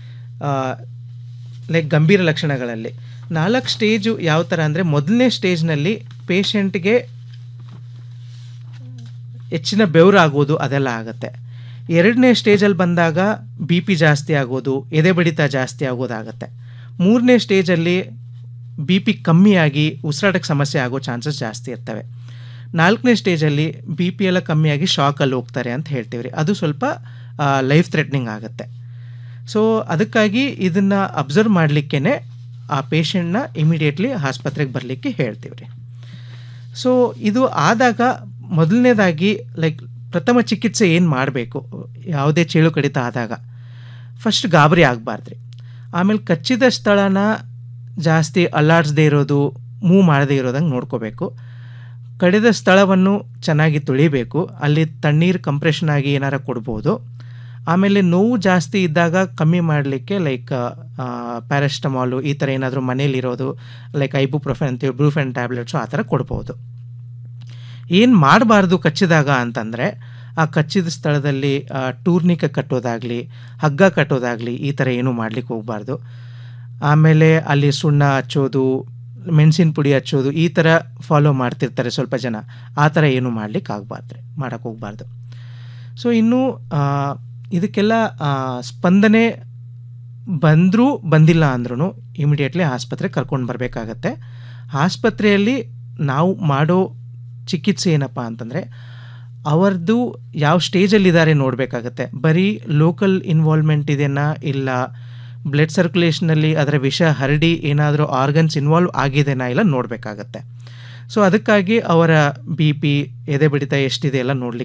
ಲೈಕ್ ಗಂಭೀರ ಲಕ್ಷಣಗಳಲ್ಲಿ ನಾಲ್ಕು ಸ್ಟೇಜು ಯಾವ ಥರ ಅಂದರೆ ಮೊದಲನೇ ಸ್ಟೇಜ್ನಲ್ಲಿ ಪೇಷಂಟ್ಗೆ ಹೆಚ್ಚಿನ ಬೆವರು ಆಗೋದು ಅದೆಲ್ಲ ಆಗುತ್ತೆ ಎರಡನೇ ಸ್ಟೇಜಲ್ಲಿ ಬಂದಾಗ ಬಿ ಪಿ ಜಾಸ್ತಿ ಆಗೋದು ಎದೆ ಬಡಿತ ಜಾಸ್ತಿ ಆಗೋದಾಗತ್ತೆ ಮೂರನೇ ಸ್ಟೇಜಲ್ಲಿ ಬಿ ಪಿ ಕಮ್ಮಿಯಾಗಿ ಉಸಿರಾಟಕ್ಕೆ ಸಮಸ್ಯೆ ಆಗೋ ಚಾನ್ಸಸ್ ಜಾಸ್ತಿ ಇರ್ತವೆ ನಾಲ್ಕನೇ ಸ್ಟೇಜಲ್ಲಿ ಬಿ ಪಿ ಎಲ್ಲ ಕಮ್ಮಿಯಾಗಿ ಶಾಕಲ್ಲಿ ಹೋಗ್ತಾರೆ ಅಂತ ಹೇಳ್ತೀವಿ ರೀ ಅದು ಸ್ವಲ್ಪ ಲೈಫ್ ಥ್ರೆಟ್ನಿಂಗ್ ಆಗುತ್ತೆ ಸೊ ಅದಕ್ಕಾಗಿ ಇದನ್ನು ಅಬ್ಸರ್ವ್ ಮಾಡಲಿಕ್ಕೇ ಆ ಪೇಷಂಟ್ನ ಇಮಿಡಿಯೇಟ್ಲಿ ಆಸ್ಪತ್ರೆಗೆ ಬರಲಿಕ್ಕೆ ಹೇಳ್ತೀವಿ ರೀ ಸೊ ಇದು ಆದಾಗ ಮೊದಲನೇದಾಗಿ ಲೈಕ್ ಪ್ರಥಮ ಚಿಕಿತ್ಸೆ ಏನು ಮಾಡಬೇಕು ಯಾವುದೇ ಚೇಳು ಕಡಿತ ಆದಾಗ ಫಸ್ಟ್ ಗಾಬರಿ ಆಗಬಾರ್ದ್ರಿ ಆಮೇಲೆ ಕಚ್ಚಿದ ಸ್ಥಳನ ಜಾಸ್ತಿ ಅಲ್ಲಾಡಿಸದೇ ಇರೋದು ಮೂವ್ ಮಾಡದೇ ಇರೋದಂಗೆ ನೋಡ್ಕೋಬೇಕು ಕಡಿದ ಸ್ಥಳವನ್ನು ಚೆನ್ನಾಗಿ ತುಳಿಬೇಕು ಅಲ್ಲಿ ತಣ್ಣೀರು ಕಂಪ್ರೆಷನ್ ಆಗಿ ಏನಾರ ಕೊಡ್ಬೋದು ಆಮೇಲೆ ನೋವು ಜಾಸ್ತಿ ಇದ್ದಾಗ ಕಮ್ಮಿ ಮಾಡಲಿಕ್ಕೆ ಲೈಕ್ ಪ್ಯಾರಾಸ್ಟಮಾಲು ಈ ಥರ ಏನಾದರೂ ಮನೇಲಿರೋದು ಲೈಕ್ ಐಬುಪ್ರೊಫೆನ್ ಅಂತೀವಿ ಬ್ರೂಫೆನ್ ಟ್ಯಾಬ್ಲೆಟ್ಸು ಆ ಥರ ಕೊಡ್ಬೋದು ಏನು ಮಾಡಬಾರ್ದು ಕಚ್ಚಿದಾಗ ಅಂತಂದರೆ ಆ ಕಚ್ಚಿದ ಸ್ಥಳದಲ್ಲಿ ಟೂರ್ನಿಕ ಕಟ್ಟೋದಾಗಲಿ ಹಗ್ಗ ಕಟ್ಟೋದಾಗಲಿ ಈ ಥರ ಏನೂ ಮಾಡ್ಲಿಕ್ಕೆ ಹೋಗಬಾರ್ದು ಆಮೇಲೆ ಅಲ್ಲಿ ಸುಣ್ಣ ಹಚ್ಚೋದು ಮೆಣಸಿನ ಪುಡಿ ಹಚ್ಚೋದು ಈ ಥರ ಫಾಲೋ ಮಾಡ್ತಿರ್ತಾರೆ ಸ್ವಲ್ಪ ಜನ ಆ ಥರ ಏನೂ ಮಾಡ್ಲಿಕ್ಕೆ ಆಗಬಾರ್ದು ಮಾಡೋಕ್ಕೆ ಹೋಗಬಾರ್ದು ಸೊ ಇನ್ನು ಇದಕ್ಕೆಲ್ಲ ಸ್ಪಂದನೆ ಬಂದರೂ ಬಂದಿಲ್ಲ ಅಂದ್ರೂ ಇಮಿಡಿಯೇಟ್ಲಿ ಆಸ್ಪತ್ರೆಗೆ ಕರ್ಕೊಂಡು ಬರಬೇಕಾಗತ್ತೆ ಆಸ್ಪತ್ರೆಯಲ್ಲಿ ನಾವು ಮಾಡೋ ಚಿಕಿತ್ಸೆ ಏನಪ್ಪ ಅಂತಂದರೆ ಅವರದ್ದು ಯಾವ ಸ್ಟೇಜಲ್ಲಿದ್ದಾರೆ ನೋಡಬೇಕಾಗತ್ತೆ ಬರೀ ಲೋಕಲ್ ಇನ್ವಾಲ್ವ್ಮೆಂಟ್ ಇದೆಯಾ ಇಲ್ಲ ಬ್ಲಡ್ ಸರ್ಕ್ಯುಲೇಷನಲ್ಲಿ ಅದರ ವಿಷ ಹರಡಿ ಏನಾದರೂ ಆರ್ಗನ್ಸ್ ಇನ್ವಾಲ್ವ್ ಆಗಿದೆನಾ ಇಲ್ಲ ನೋಡಬೇಕಾಗತ್ತೆ ಸೊ ಅದಕ್ಕಾಗಿ ಅವರ ಬಿ ಪಿ ಎದೆ ಬಡಿತ ಎಷ್ಟಿದೆ ಎಲ್ಲ ನೋಡಲಿಕ್ಕೆ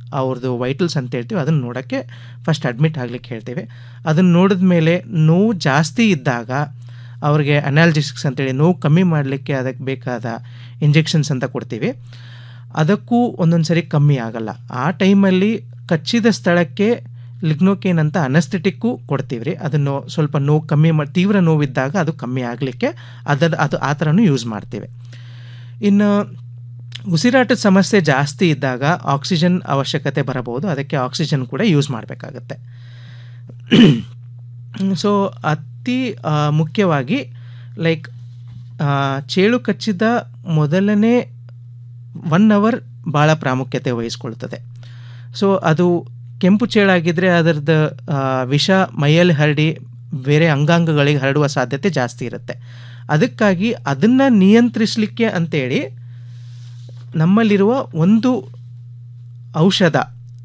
ಅವ್ರದ್ದು ವೈಟಲ್ಸ್ ಅಂತ ಹೇಳ್ತೀವಿ ಅದನ್ನು ನೋಡೋಕ್ಕೆ ಫಸ್ಟ್ ಅಡ್ಮಿಟ್ ಆಗ್ಲಿಕ್ಕೆ ಹೇಳ್ತೀವಿ ಅದನ್ನು ನೋಡಿದ ಮೇಲೆ ನೋವು ಜಾಸ್ತಿ ಇದ್ದಾಗ ಅವ್ರಿಗೆ ಅನಾಲ್ಜಿಸಿಕ್ಸ್ ಅಂತೇಳಿ ನೋವು ಕಮ್ಮಿ ಮಾಡಲಿಕ್ಕೆ ಅದಕ್ಕೆ ಬೇಕಾದ ಇಂಜೆಕ್ಷನ್ಸ್ ಅಂತ ಕೊಡ್ತೀವಿ ಅದಕ್ಕೂ ಒಂದೊಂದು ಸರಿ ಕಮ್ಮಿ ಆಗಲ್ಲ ಆ ಟೈಮಲ್ಲಿ ಕಚ್ಚಿದ ಸ್ಥಳಕ್ಕೆ ಲಿಗ್ನೋಕೇನ್ ಅಂತ ಅನಸ್ಥೆಟಿಕ್ಕು ಕೊಡ್ತೀವಿ ರೀ ಅದನ್ನು ಸ್ವಲ್ಪ ನೋವು ಕಮ್ಮಿ ಮಾಡಿ ತೀವ್ರ ನೋವಿದ್ದಾಗ ಅದು ಕಮ್ಮಿ ಆಗಲಿಕ್ಕೆ ಅದರ ಅದು ಆ ಥರನೂ ಯೂಸ್ ಮಾಡ್ತೀವಿ ಇನ್ನು ಉಸಿರಾಟದ ಸಮಸ್ಯೆ ಜಾಸ್ತಿ ಇದ್ದಾಗ ಆಕ್ಸಿಜನ್ ಅವಶ್ಯಕತೆ ಬರಬಹುದು ಅದಕ್ಕೆ ಆಕ್ಸಿಜನ್ ಕೂಡ ಯೂಸ್ ಮಾಡಬೇಕಾಗತ್ತೆ ಸೊ ಅತಿ ಆ, ಮುಖ್ಯವಾಗಿ ಲೈಕ್ ಚೇಳು ಕಚ್ಚಿದ ಮೊದಲನೇ ಒನ್ ಅವರ್ ಭಾಳ ಪ್ರಾಮುಖ್ಯತೆ ವಹಿಸ್ಕೊಳ್ತದೆ ಸೊ ಅದು ಕೆಂಪು ಚೇಳಾಗಿದ್ದರೆ ಅದರದ್ದು ಆ, ವಿಷ ಮೈಯಲ್ಲಿ ಹರಡಿ ಬೇರೆ ಅಂಗಾಂಗಗಳಿಗೆ ಹರಡುವ ಸಾಧ್ಯತೆ ಜಾಸ್ತಿ ಇರುತ್ತೆ ಅದಕ್ಕಾಗಿ ಅದನ್ನು ನಿಯಂತ್ರಿಸಲಿಕ್ಕೆ ಅಂತೇಳಿ ನಮ್ಮಲ್ಲಿರುವ ಒಂದು ಔಷಧ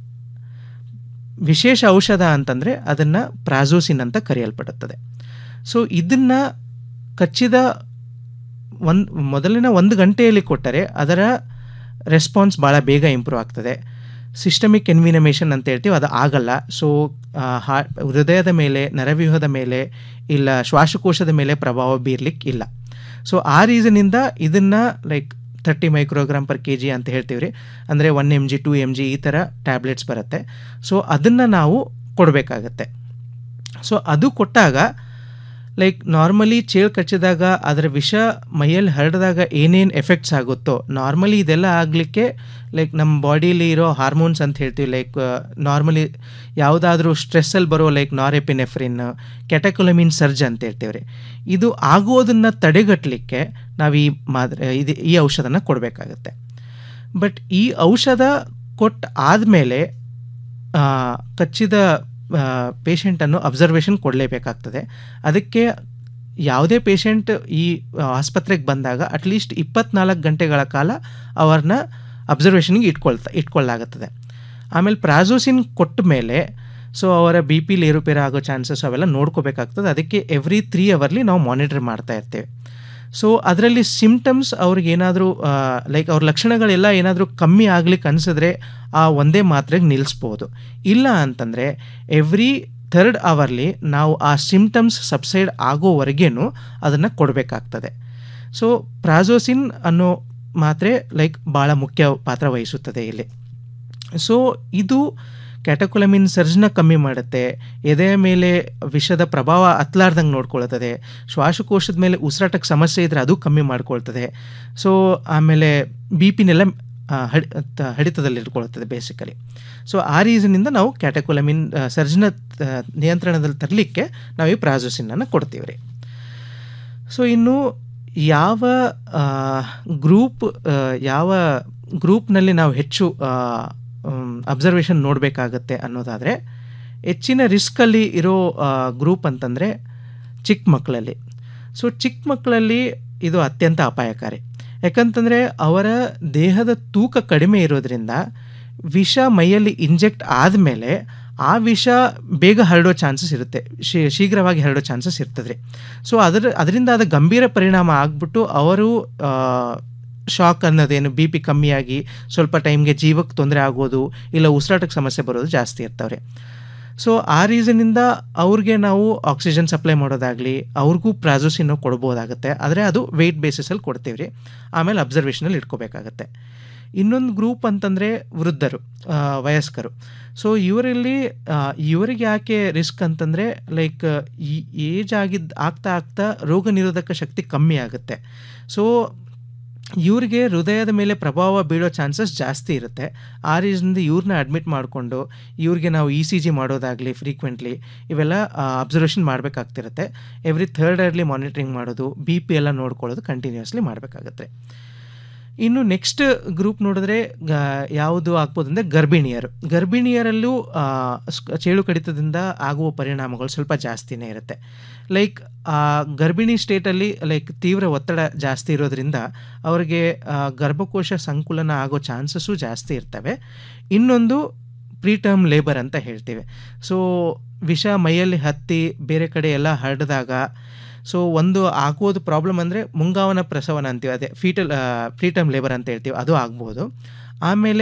ವಿಶೇಷ ಔಷಧ ಅಂತಂದರೆ ಅದನ್ನು ಪ್ರಾಜೋಸಿನ್ ಅಂತ ಕರೆಯಲ್ಪಡುತ್ತದೆ ಸೊ ಇದನ್ನು ಕಚ್ಚಿದ ಒಂದು ಮೊದಲಿನ ಒಂದು ಗಂಟೆಯಲ್ಲಿ ಕೊಟ್ಟರೆ ಅದರ ರೆಸ್ಪಾನ್ಸ್ ಭಾಳ ಬೇಗ ಇಂಪ್ರೂವ್ ಆಗ್ತದೆ ಸಿಸ್ಟಮಿಕ್ ಎನ್ವಿನಮೇಷನ್ ಅಂತ ಹೇಳ್ತೀವಿ ಅದು ಆಗಲ್ಲ ಸೊ ಹಾ ಹೃದಯದ ಮೇಲೆ ನರವ್ಯೂಹದ ಮೇಲೆ ಇಲ್ಲ ಶ್ವಾಸಕೋಶದ ಮೇಲೆ ಪ್ರಭಾವ ಬೀರ್ಲಿಕ್ಕೆ ಇಲ್ಲ ಸೊ ಆ ರೀಸನಿಂದ ಇದನ್ನು like thirty microgram per K G ಅಂತ ಹೇಳ್ತೀವಿ ರೀ ಅಂದರೆ one M G to M G ಈ ಥರ ಟ್ಯಾಬ್ಲೆಟ್ಸ್ ಬರುತ್ತೆ ಸೊ ಅದನ್ನು ನಾವು ಕೊಡಬೇಕಾಗತ್ತೆ ಸೊ ಅದು ಕೊಟ್ಟಾಗ ಲೈಕ್ ನಾರ್ಮಲಿ ಚೇಳು ಕಚ್ಚಿದಾಗ ಅದರ ವಿಷ ಮೈಯಲ್ಲಿ ಹರಡಿದಾಗ ಏನೇನು ಎಫೆಕ್ಟ್ಸ್ ಆಗುತ್ತೋ ನಾರ್ಮಲಿ ಇದೆಲ್ಲ ಆಗಲಿಕ್ಕೆ ಲೈಕ್ ನಮ್ಮ ಬಾಡಿಲಿ ಇರೋ ಹಾರ್ಮೋನ್ಸ್ ಅಂತ ಹೇಳ್ತೀವಿ ಲೈಕ್ ನಾರ್ಮಲಿ ಯಾವುದಾದ್ರೂ ಸ್ಟ್ರೆಸ್ಸಲ್ಲಿ ಬರೋ ಲೈಕ್ ನಾರೆಪಿನೆಫ್ರಿನ್ ಕೆಟಕೊಲಮಿನ್ ಸರ್ಜ್ ಅಂತ ಹೇಳ್ತೀವಿ ರೀ ಇದು ಆಗೋದನ್ನು ತಡೆಗಟ್ಟಲಿಕ್ಕೆ ನಾವು ಈ ಮಾದ್ರ ಇದು ಈ ಔಷಧನ ಕೊಡಬೇಕಾಗತ್ತೆ ಬಟ್ ಈ ಔಷಧ ಕೊಟ್ಟು ಆದಮೇಲೆ ಕಚ್ಚಿದ ಪೇಷಂಟನ್ನು ಅಬ್ಸರ್ವೇಷನ್ ಕೊಡಲೇಬೇಕಾಗ್ತದೆ ಅದಕ್ಕೆ ಯಾವುದೇ ಪೇಷಂಟ್ ಈ ಆಸ್ಪತ್ರೆಗೆ ಬಂದಾಗ ಅಟ್ಲೀಸ್ಟ್ ಇಪ್ಪತ್ನಾಲ್ಕು ಗಂಟೆಗಳ ಕಾಲ ಅವ್ರನ್ನ ಅಬ್ಸರ್ವೇಷನ್ಗೆ ಇಟ್ಕೊಳ್ತಾ ಇಟ್ಕೊಳ್ಳಾಗುತ್ತದೆ ಆಮೇಲೆ ಪ್ರಾಜೋಸಿನ್ ಕೊಟ್ಟ ಮೇಲೆ ಸೊ ಅವರ ಬಿ ಪಿಲಿ ಏರುಪೇರು ಆಗೋ ಚಾನ್ಸಸ್ ಅವೆಲ್ಲ ನೋಡ್ಕೋಬೇಕಾಗ್ತದೆ ಅದಕ್ಕೆ ಎವ್ರಿ ತ್ರೀ ಅವರ್ಲಿ ನಾವು ಮಾನಿಟರ್ ಮಾಡ್ತಾ ಇರ್ತೇವೆ ಸೊ ಅದರಲ್ಲಿ ಸಿಮ್ಟಮ್ಸ್ ಅವ್ರಿಗೆ ಏನಾದರೂ ಲೈಕ್ ಅವ್ರ ಲಕ್ಷಣಗಳೆಲ್ಲ ಏನಾದರೂ ಕಮ್ಮಿ ಆಗ್ಲಿಕ್ಕೆ ಅನಿಸಿದ್ರೆ ಆ ಒಂದೇ ಮಾತ್ರೆಗೆ ನಿಲ್ಲಿಸ್ಬೋದು ಇಲ್ಲ ಅಂತಂದರೆ ಎವ್ರಿ ಥರ್ಡ್ ಅವರ್ಲಿ ನಾವು ಆ ಸಿಮ್ಟಮ್ಸ್ ಸಬ್ಸೈಡ್ ಆಗೋವರೆಗೇನು ಅದನ್ನು ಕೊಡಬೇಕಾಗ್ತದೆ ಸೊ ಪ್ರಾಜೋಸಿನ್ ಅನ್ನೋ ಮಾತ್ರೆ ಲೈಕ್ ಭಾಳ ಮುಖ್ಯ ಪಾತ್ರ ವಹಿಸುತ್ತದೆ ಇಲ್ಲಿ ಸೊ ಇದು ಕ್ಯಾಟಕೊಲಮಿನ್ ಸರ್ಜ್ನ ಕಮ್ಮಿ ಮಾಡುತ್ತೆ ಎದೆಯ ಮೇಲೆ ವಿಷದ ಪ್ರಭಾವ ಹತ್ಲಾರ್ದಂಗೆ ನೋಡ್ಕೊಳ್ತದೆ ಶ್ವಾಸಕೋಶದ ಮೇಲೆ ಉಸಿರಾಟಕ್ಕೆ ಸಮಸ್ಯೆ ಇದ್ದರೆ ಅದು ಕಮ್ಮಿ ಮಾಡ್ಕೊಳ್ತದೆ ಸೊ ಆಮೇಲೆ ಬಿ ಪಿನೆಲ್ಲ ಹಡಿ ಹಿಡಿತದಲ್ಲಿ ಇಟ್ಕೊಳ್ತದೆ ಬೇಸಿಕಲಿ ಸೊ ಆ ರೀಸನಿಂದ ನಾವು ಕ್ಯಾಟಕೊಲಮಿನ್ ಸರ್ಜ್ನ ನಿಯಂತ್ರಣದಲ್ಲಿ ತರಲಿಕ್ಕೆ ನಾವು ಈ ಪ್ರಾಜೋಸಿನನ್ನು ಕೊಡ್ತೀವಿ ರೀ ಸೊ ಇನ್ನು ಯಾವ ಗ್ರೂಪ್ ಯಾವ ಗ್ರೂಪ್ನಲ್ಲಿ ನಾವು ಹೆಚ್ಚು ಅಬ್ಸರ್ವೇಷನ್ ನೋಡಬೇಕಾಗತ್ತೆ ಅನ್ನೋದಾದರೆ ಹೆಚ್ಚಿನ ರಿಸ್ಕಲ್ಲಿ ಇರೋ ಗ್ರೂಪ್ ಅಂತಂದರೆ ಚಿಕ್ಕ ಮಕ್ಕಳಲ್ಲಿ ಸೊ ಚಿಕ್ಕ ಮಕ್ಕಳಲ್ಲಿ ಇದು ಅತ್ಯಂತ ಅಪಾಯಕಾರಿ ಯಾಕಂತಂದರೆ ಅವರ ದೇಹದ ತೂಕ ಕಡಿಮೆ ಇರೋದ್ರಿಂದ ವಿಷ ಮೈಯಲ್ಲಿ ಇಂಜೆಕ್ಟ್ ಆದಮೇಲೆ ಆ ವಿಷ ಬೇಗ ಹರಡೋ ಚಾನ್ಸಸ್ ಇರುತ್ತೆ ಶೀಘ್ರವಾಗಿ ಹರಡೋ ಚಾನ್ಸಸ್ ಇರ್ತದೆ ಸೊ ಅದರ ಅದರಿಂದ ಅದು ಗಂಭೀರ ಪರಿಣಾಮ ಆಗ್ಬಿಟ್ಟು ಅವರು ಶಾಕ್ ಅನ್ನೋದೇನು ಬಿ ಪಿ ಕಮ್ಮಿಯಾಗಿ ಸ್ವಲ್ಪ ಟೈಮ್ಗೆ ಜೀವಕ್ಕೆ ತೊಂದರೆ ಆಗೋದು ಇಲ್ಲ ಉಸಿರಾಟಕ್ಕೆ ಸಮಸ್ಯೆ ಬರೋದು ಜಾಸ್ತಿ ಇರ್ತವ್ರೆ ಸೊ ಆ ರೀಸನಿಂದ ಅವ್ರಿಗೆ ನಾವು ಆಕ್ಸಿಜನ್ ಸಪ್ಲೈ ಮಾಡೋದಾಗಲಿ ಅವ್ರಿಗೂ ಪ್ರಾಜೋಸಿನೋ ಕೊಡ್ಬೋದಾಗುತ್ತೆ ಆದರೆ ಅದು ವೆಯ್ಟ್ ಬೇಸಿಸಲ್ಲಿ ಕೊಡ್ತೀವಿ ರೀ ಆಮೇಲೆ ಅಬ್ಸರ್ವೇಷನಲ್ಲಿ ಇಟ್ಕೋಬೇಕಾಗತ್ತೆ ಇನ್ನೊಂದು ಗ್ರೂಪ್ ಅಂತಂದರೆ ವೃದ್ಧರು ವಯಸ್ಕರು ಸೊ ಇವರಲ್ಲಿ ಇವರಿಗೆ ಯಾಕೆ ರಿಸ್ಕ್ ಅಂತಂದರೆ ಲೈಕ್ ಈ ಏಜ್ ಆಗಿದ್ದು ಆಗ್ತಾ ಆಗ್ತಾ ರೋಗ ನಿರೋಧಕ ಶಕ್ತಿ ಕಮ್ಮಿ ಆಗುತ್ತೆ ಸೊ ಇವ್ರಿಗೆ ಹೃದಯದ ಮೇಲೆ ಪ್ರಭಾವ ಬೀಳೋ ಚಾನ್ಸಸ್ ಜಾಸ್ತಿ ಇರುತ್ತೆ ಆ ರೀಸನ್ನಿಂದ ಇವ್ರನ್ನ ಅಡ್ಮಿಟ್ ಮಾಡಿಕೊಂಡು ಇವ್ರಿಗೆ ನಾವು ಇ ಸಿ ಜಿ ಮಾಡೋದಾಗಲಿ ಫ್ರೀಕ್ವೆಂಟ್ಲಿ ಇವೆಲ್ಲ ಅಬ್ಸರ್ವೇಷನ್ ಮಾಡಬೇಕಾಗ್ತಿರುತ್ತೆ ಎವ್ರಿ ಥರ್ಡ್ ಇಯರ್ಲಿ ಮಾನಿಟ್ರಿಂಗ್ ಮಾಡೋದು ಬಿ ಪಿ ಎಲ್ಲ ನೋಡ್ಕೊಳ್ಳೋದು ಕಂಟಿನ್ಯೂಸ್ಲಿ ಮಾಡಬೇಕಾಗತ್ತೆ ಇನ್ನು ನೆಕ್ಸ್ಟ್ ಗ್ರೂಪ್ ನೋಡಿದ್ರೆ ಯಾವುದು ಆಗ್ಬೋದು ಅಂದರೆ ಗರ್ಭಿಣಿಯರು ಗರ್ಭಿಣಿಯರಲ್ಲೂ ಚೇಳು ಕಡಿತದಿಂದ ಆಗುವ ಪರಿಣಾಮಗಳು ಸ್ವಲ್ಪ ಜಾಸ್ತಿನೇ ಇರುತ್ತೆ ಲೈಕ್ ಗರ್ಭಿಣಿ ಸ್ಟೇಟಲ್ಲಿ ಲೈಕ್ ತೀವ್ರ ಒತ್ತಡ ಜಾಸ್ತಿ ಇರೋದ್ರಿಂದ ಅವರಿಗೆ ಗರ್ಭಕೋಶ ಸಂಕುಲನ ಆಗೋ ಚಾನ್ಸಸ್ಸು ಜಾಸ್ತಿ ಇರ್ತವೆ ಇನ್ನೊಂದು ಪ್ರೀಟರ್ಮ್ ಲೇಬರ್ ಅಂತ ಹೇಳ್ತೀವಿ ಸೊ ವಿಷ ಮೈಯಲ್ಲಿ ಹತ್ತಿ ಬೇರೆ ಕಡೆ ಎಲ್ಲ ಹರಡಿದಾಗ ಸೊ ಒಂದು ಆಗೋದು ಪ್ರಾಬ್ಲಮ್ ಅಂದರೆ ಮುಂಗಾವನ ಪ್ರಸವನ ಅಂತೀವಿ ಅದೇ ಫೀಟಲ್ ಫ್ರೀಟಮ್ ಲೇಬರ್ ಅಂತ ಹೇಳ್ತೀವಿ ಅದು ಆಗ್ಬೋದು ಆಮೇಲೆ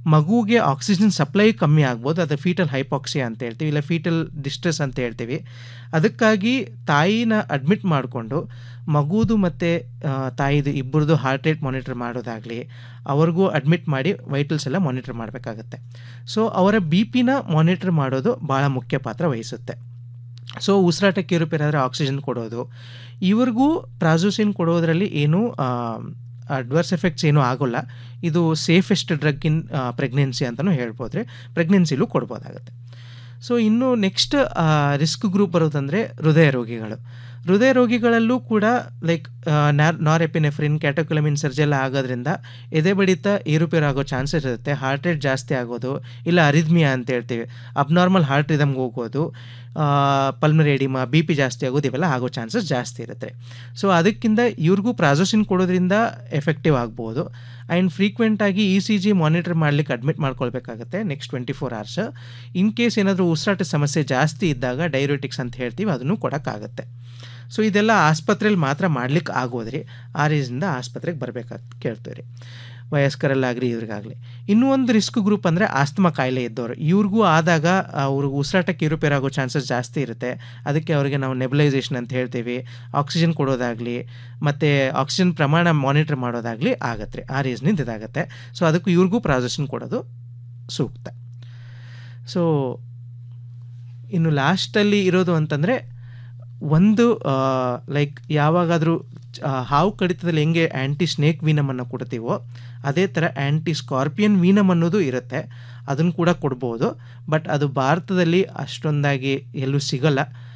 ಮಗುಗೆ ಆಕ್ಸಿಜನ್ ಸಪ್ಲೈ ಕಮ್ಮಿ ಆಗ್ಬೋದು ಅದು ಫೀಟಲ್ ಹೈಪಾಕ್ಸಿಯಾ ಅಂತ ಹೇಳ್ತೀವಿ ಇಲ್ಲ ಫೀಟಲ್ ಡಿಸ್ಟ್ರೆಸ್ ಅಂತ ಹೇಳ್ತೀವಿ ಅದಕ್ಕಾಗಿ ತಾಯಿನ ಅಡ್ಮಿಟ್ ಮಾಡಿಕೊಂಡು ಮಗುದು ಮತ್ತು ತಾಯಿದು ಇಬ್ಬರದು ಹಾರ್ಟ್ ರೇಟ್ ಮಾನಿಟರ್ ಮಾಡೋದಾಗಲಿ ಅವ್ರಿಗೂ ಅಡ್ಮಿಟ್ ಮಾಡಿ ವೈಟಲ್ಸ್ ಎಲ್ಲ ಮಾನಿಟರ್ ಮಾಡಬೇಕಾಗತ್ತೆ ಸೊ ಅವರ ಬಿ ಪಿನ ಮಾನಿಟರ್ ಮಾಡೋದು ಭಾಳ ಮುಖ್ಯ ಪಾತ್ರ ವಹಿಸುತ್ತೆ ಸೊ ಉಸಿರಾಟಕ್ಕೆ ಏರುಪೇರಾದರೆ ಆಕ್ಸಿಜನ್ ಕೊಡೋದು ಇವ್ರಿಗೂ ಪ್ರಾಜೋಸಿನ್ ಕೊಡೋದ್ರಲ್ಲಿ ಏನೂ ಅಡ್ವರ್ಸ್ ಎಫೆಕ್ಟ್ಸ್ ಏನೂ ಆಗೋಲ್ಲ ಇದು ಸೇಫೆಸ್ಟ್ ಡ್ರಗ್ ಇನ್ ಪ್ರೆಗ್ನೆನ್ಸಿ ಅಂತಲೂ ಹೇಳ್ಬೋದು ರೀ ಪ್ರೆಗ್ನೆನ್ಸಿಲೂ ಕೊಡ್ಬೋದಾಗುತ್ತೆ ಸೊ ಇನ್ನು ನೆಕ್ಸ್ಟ್ ರಿಸ್ಕ್ ಗ್ರೂಪ್ ಬರೋದಂದರೆ ಹೃದಯ ರೋಗಿಗಳು ಹೃದಯ ರೋಗಿಗಳಲ್ಲೂ ಕೂಡ ಲೈಕ್ ನಾರ್ ನಾರ್ ಎಪಿನೆಫ್ರಿನ್ ಕ್ಯಾಟೋಕ್ಲಮಿನ್ ಸರ್ಜಿ ಎಲ್ಲ ಆಗೋದ್ರಿಂದ ಎದೆ ಬಡಿತ ಏರುಪೇರು ಆಗೋ ಚಾನ್ಸಸ್ ಇರುತ್ತೆ ಹಾರ್ಟ್ ರೇಟ್ ಜಾಸ್ತಿ ಆಗೋದು ಇಲ್ಲ ಅರಿದ್ಮಿಯಾ ಅಂತ ಹೇಳ್ತೀವಿ ಅಬ್ನಾರ್ಮಲ್ ಹಾರ್ಟ್ ರಿದಮ್ಗೆ ಹೋಗೋದು ಪಲ್ಮರಿ ಎಡಿಮಾ ಬಿ ಪಿ ಜಾಸ್ತಿ ಆಗೋದು ಇವೆಲ್ಲ ಆಗೋ ಚಾನ್ಸಸ್ ಜಾಸ್ತಿ ಇರುತ್ತೆ ಸೊ ಅದಕ್ಕಿಂತ ಇವ್ರಿಗೂ ಪ್ರಾಜೋಸಿನ್ ಕೊಡೋದ್ರಿಂದ ಎಫೆಕ್ಟಿವ್ ಆಗ್ಬೋದು ಆ್ಯಂಡ್ ಫ್ರೀಕ್ವೆಂಟಾಗಿ ಇ ಸಿ ಜಿ ಮಾನಿಟರ್ ಮಾಡಲಿಕ್ಕೆ ಅಡ್ಮಿಟ್ ಮಾಡ್ಕೊಳ್ಬೇಕಾಗತ್ತೆ next twenty four hours in case ಏನಾದರೂ ಉಸಿರಾಟ ಸಮಸ್ಯೆ ಜಾಸ್ತಿ ಇದ್ದಾಗ ಡೈರೋಟಿಕ್ಸ್ ಅಂತ ಹೇಳ್ತೀವಿ ಅದನ್ನು ಕೊಡೋಕ್ಕಾಗತ್ತೆ ಸೊ ಇದೆಲ್ಲ ಆಸ್ಪತ್ರೆಯಲ್ಲಿ ಮಾತ್ರ ಮಾಡ್ಲಿಕ್ಕೆ ಆಗೋದ್ರಿ ಆ ರೀಸನಿಂದ ಆಸ್ಪತ್ರೆಗೆ ಬರಬೇಕಾಗಿ ಕೇಳ್ತೀವಿ ರೀ ವಯಸ್ಕರಲ್ಲಾಗಲಿ ಇವ್ರಿಗಾಗಲಿ ಇನ್ನೂ ಒಂದು ರಿಸ್ಕ್ ಗ್ರೂಪ್ ಅಂದರೆ ಆಸ್ತಮಾ ಕಾಯಿಲೆ ಇದ್ದವರು ಇವ್ರಿಗೂ ಆದಾಗ ಅವ್ರಿಗೆ ಉಸಿರಾಟಕ್ಕೆ ಏರುಪೇರು ಆಗೋ ಚಾನ್ಸಸ್ ಜಾಸ್ತಿ ಇರುತ್ತೆ ಅದಕ್ಕೆ ಅವರಿಗೆ ನಾವು ನೆಬಲೈಸೇಷನ್ ಅಂತ ಹೇಳ್ತೀವಿ ಆಕ್ಸಿಜನ್ ಕೊಡೋದಾಗಲಿ ಮತ್ತು ಆಕ್ಸಿಜನ್ ಪ್ರಮಾಣ ಮಾನಿಟರ್ ಮಾಡೋದಾಗಲಿ ಆಗತ್ತೆ ಆ ರೀಸನಿಂದ ಇದಾಗುತ್ತೆ ಸೊ ಅದಕ್ಕೂ ಇವ್ರಿಗೂ ಪ್ರಾಜೆಷನ್ ಕೊಡೋದು ಸೂಕ್ತ ಸೊ ಇನ್ನು ಲಾಸ್ಟಲ್ಲಿ ಇರೋದು ಅಂತಂದರೆ ಒಂದು ಲೈಕ್ ಯಾವಾಗಾದರೂ ಹಾವು ಕಡಿತದಲ್ಲಿ ಹೆಂಗೆ ಆ್ಯಂಟಿ ಸ್ನೇಕ್ ವೀನಮನ್ನು ಕೊಡ್ತೀವೋ ಅದೇ ಥರ ಆ್ಯಂಟಿ ಸ್ಕಾರ್ಪಿಯನ್ ವೀನಮ್ ಅನ್ನೋದು ಇರುತ್ತೆ ಅದನ್ನು ಕೂಡ ಕೊಡ್ಬೋದು ಬಟ್ ಅದು ಭಾರತದಲ್ಲಿ ಅಷ್ಟೊಂದಾಗಿ ಎಲ್ಲೂ ಸಿಗಲ್ಲ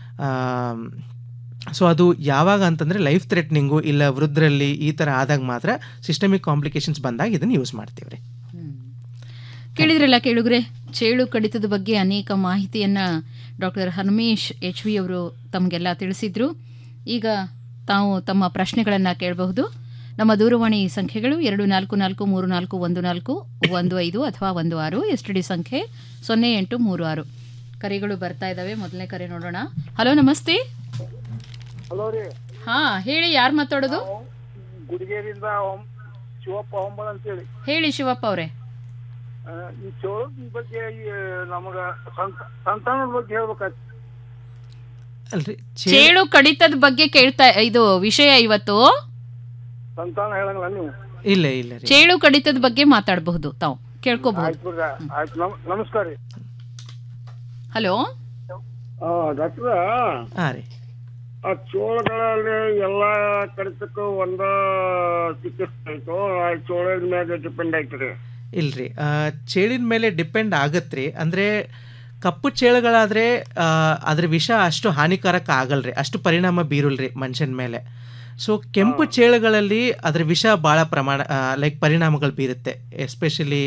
ಸೊ ಅದು ಯಾವಾಗ ಅಂತಂದರೆ ಲೈಫ್ ಥ್ರೆಟ್ನಿಂಗು ಇಲ್ಲ ವೃದ್ಧರಲ್ಲಿ ಈ ಥರ ಆದಾಗ ಮಾತ್ರ ಸಿಸ್ಟಮಿಕ್ ಕಾಂಪ್ಲಿಕೇಶನ್ಸ್ ಬಂದಾಗ ಇದನ್ನು ಯೂಸ್ ಮಾಡ್ತೀವಿ ರೀ ಕೇಳಿದ್ರಲ್ಲ ಕೇಳುಗ್ರೆ ಚೇಳು ಕಡಿತದ ಬಗ್ಗೆ ಅನೇಕ ಮಾಹಿತಿಯನ್ನ ಡಾಕ್ಟರ್ ಹನುಮೇಶ್ ಎಚ್ ವಿ ಅವರು ತಮಗೆಲ್ಲ ತಿಳಿಸಿದ್ರು ಈಗ ತಾವು ತಮ್ಮ ಪ್ರಶ್ನೆಗಳನ್ನು ಕೇಳಬಹುದು ನಮ್ಮ ದೂರವಾಣಿ ಸಂಖ್ಯೆಗಳು ಎರಡು ನಾಲ್ಕು ನಾಲ್ಕು ಮೂರು ನಾಲ್ಕು ಒಂದು ನಾಲ್ಕು ಒಂದು ಐದು ಅಥವಾ ಒಂದು ಆರು ಎಸ್ ಡಿ ಸಂಖ್ಯೆ ಸೊನ್ನೆ ಎಂಟು ಮೂರು ಆರು ಕರೆಗಳು ಬರ್ತಾ ಇದ್ದಾವೆ ಮೊದಲನೇ ಕರೆ ನೋಡೋಣ ಹಲೋ ನಮಸ್ತೆ ಹಲೋ ರೀ ಹಾ ಹೇಳಿ ಯಾರು ಮಾತಾಡೋದು ಗುಡಿಗೇರಿಯಿಂದ ಓಂ- ಶಿವಪ್ಪ ಹೊಂಬಳ ಅಂತೇಳಿ ಹೇಳಿ ಶಿವಪ್ಪ ಅವರೇ ಆ, ಈ ಚೋಳದ ಬಗ್ಗೆ ಈ ನಮಗ ಸಂತ- ಸಂತಾನದ ಬಗ್ಗೆ ಹೇಳ್ಬೇಕಾಯ್ತು ಅಲ್ರಿ ಚೇಳು ಕಡಿತದ ಬಗ್ಗೆ ಕೇಳ್ತಾ ಇದು ವಿಷಯ ಇವತ್ತು ಸಂತಾನ ಹೇಳಂಗಿಲ್ಲ ನೀವು ಇಲ್ಲ ಇಲ್ಲ ರೀ ಚೇಳು ಕಡಿತದ ಬಗ್ಗೆ ಮಾತಾಡಬಹುದು ತಾವು ಕೇಳ್ಕೋಬಹುದು ಆಯ್ತು ಬಿಡ್ರಿ ಆಯ್ತು ನಮ್- ನಮಸ್ಕಾರ ರೀ ಹಲೋ ಡಾಕ್ಟ್ರ ಹಾಂ ರೀ ಆ ಚೋಳಗಳಲ್ಲಿ ಎಲ್ಲಾ ಕಡಿತಕ್ಕೂ ಒಂದ ಚಿಕಿತ್ಸೆ ಆಯ್ತು ಆ ಚೋಳದ ಮ್ಯಾಗ ಡಿಪೆಂಡ್ ಆಯ್ತು ಇಲ್ರಿ ಆ, ಚೇಳಿನ ಮೇಲೆ ಡಿಪೆಂಡ್ ಆಗತ್ತೆ ರೀ ಅಂದರೆ ಕಪ್ಪು ಚೇಳುಗಳಾದರೆ ಅದ್ರ ವಿಷ ಅಷ್ಟು ಹಾನಿಕಾರಕ ಆಗಲ್ರಿ ಅಷ್ಟು ಪರಿಣಾಮ ಬೀರಲ್ರಿ ಮನುಷ್ಯನ ಮೇಲೆ ಸೊ ಕೆಂಪು ಚೇಳುಗಳಲ್ಲಿ ಅದ್ರ ವಿಷ ಭಾಳ ಪ್ರಮಾಣ ಲೈಕ್ ಪರಿಣಾಮಗಳು ಬೀರುತ್ತೆ ಎಸ್ಪೆಷಲಿ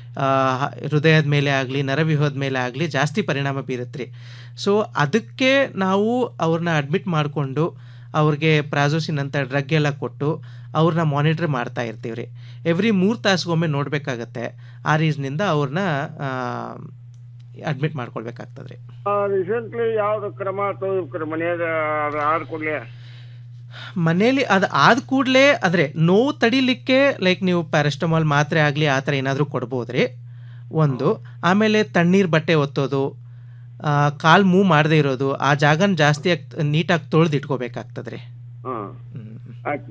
ಹೃದಯದ ಮೇಲೆ ಆಗಲಿ ನರವ್ಯೂಹದ ಮೇಲೆ ಆಗಲಿ ಜಾಸ್ತಿ ಪರಿಣಾಮ ಬೀರುತ್ತೆ ರೀ ಸೊ ಅದಕ್ಕೆ ನಾವು ಅವ್ರನ್ನ ಅಡ್ಮಿಟ್ ಮಾಡಿಕೊಂಡು ಅವ್ರಿಗೆ ಪ್ರಾಜೋಸಿನ್ ಅಂತ ಡ್ರಗ್ ಎಲ್ಲ ಕೊಟ್ಟು ಅವ್ರನ್ನ ಮಾನಿಟರ್ ಮಾಡ್ತಾ ಇರ್ತೀವಿ ರೀ ಎವ್ರಿ ಮೂರು ತಾಸಿಗೊಮ್ಮೆ ನೋಡಬೇಕಾಗತ್ತೆ ಆ ರೀಸ್ನಿಂದ ಅವ್ರನ್ನ ಅಡ್ಮಿಟ್ ಮಾಡ್ಕೊಳ್ಬೇಕಾಗ್ತದೆ ರೀ ರೀಸೆಂಟ್ಲಿ ಯಾವ್ದು ಕ್ರಮ ತಗೋಬೇಕ್ರಿ ಮನ್ಯಾಗ ಅದು ಆದ ಕೂಡಲೇ ಮನೇಲಿ ಅದು ಆದ ಕೂಡಲೇ ಅಂದರೆ ನೋವು ತಡಿಲಿಕ್ಕೆ ಲೈಕ್ ನೀವು ಪ್ಯಾರಾಸ್ಟಮಾಲ್ ಮಾತ್ರೆ ಆಗಲಿ ಆ ಥರ ಏನಾದರೂ ಕೊಡ್ಬೋದು ರೀ ಒಂದು ಆಮೇಲೆ ತಣ್ಣೀರು ಬಟ್ಟೆ ಒತ್ತೋದು ಕಾಲು ಮೂವ್ ಮಾಡದೇ ಇರೋದು ಆ ಜಾಗನ ಜಾಸ್ತಿ ನೀಟಾಗಿ ತೊಳೆದು ಇಟ್ಕೋಬೇಕಾಗ್ತದೆ ರೀ ಆಯ್ತು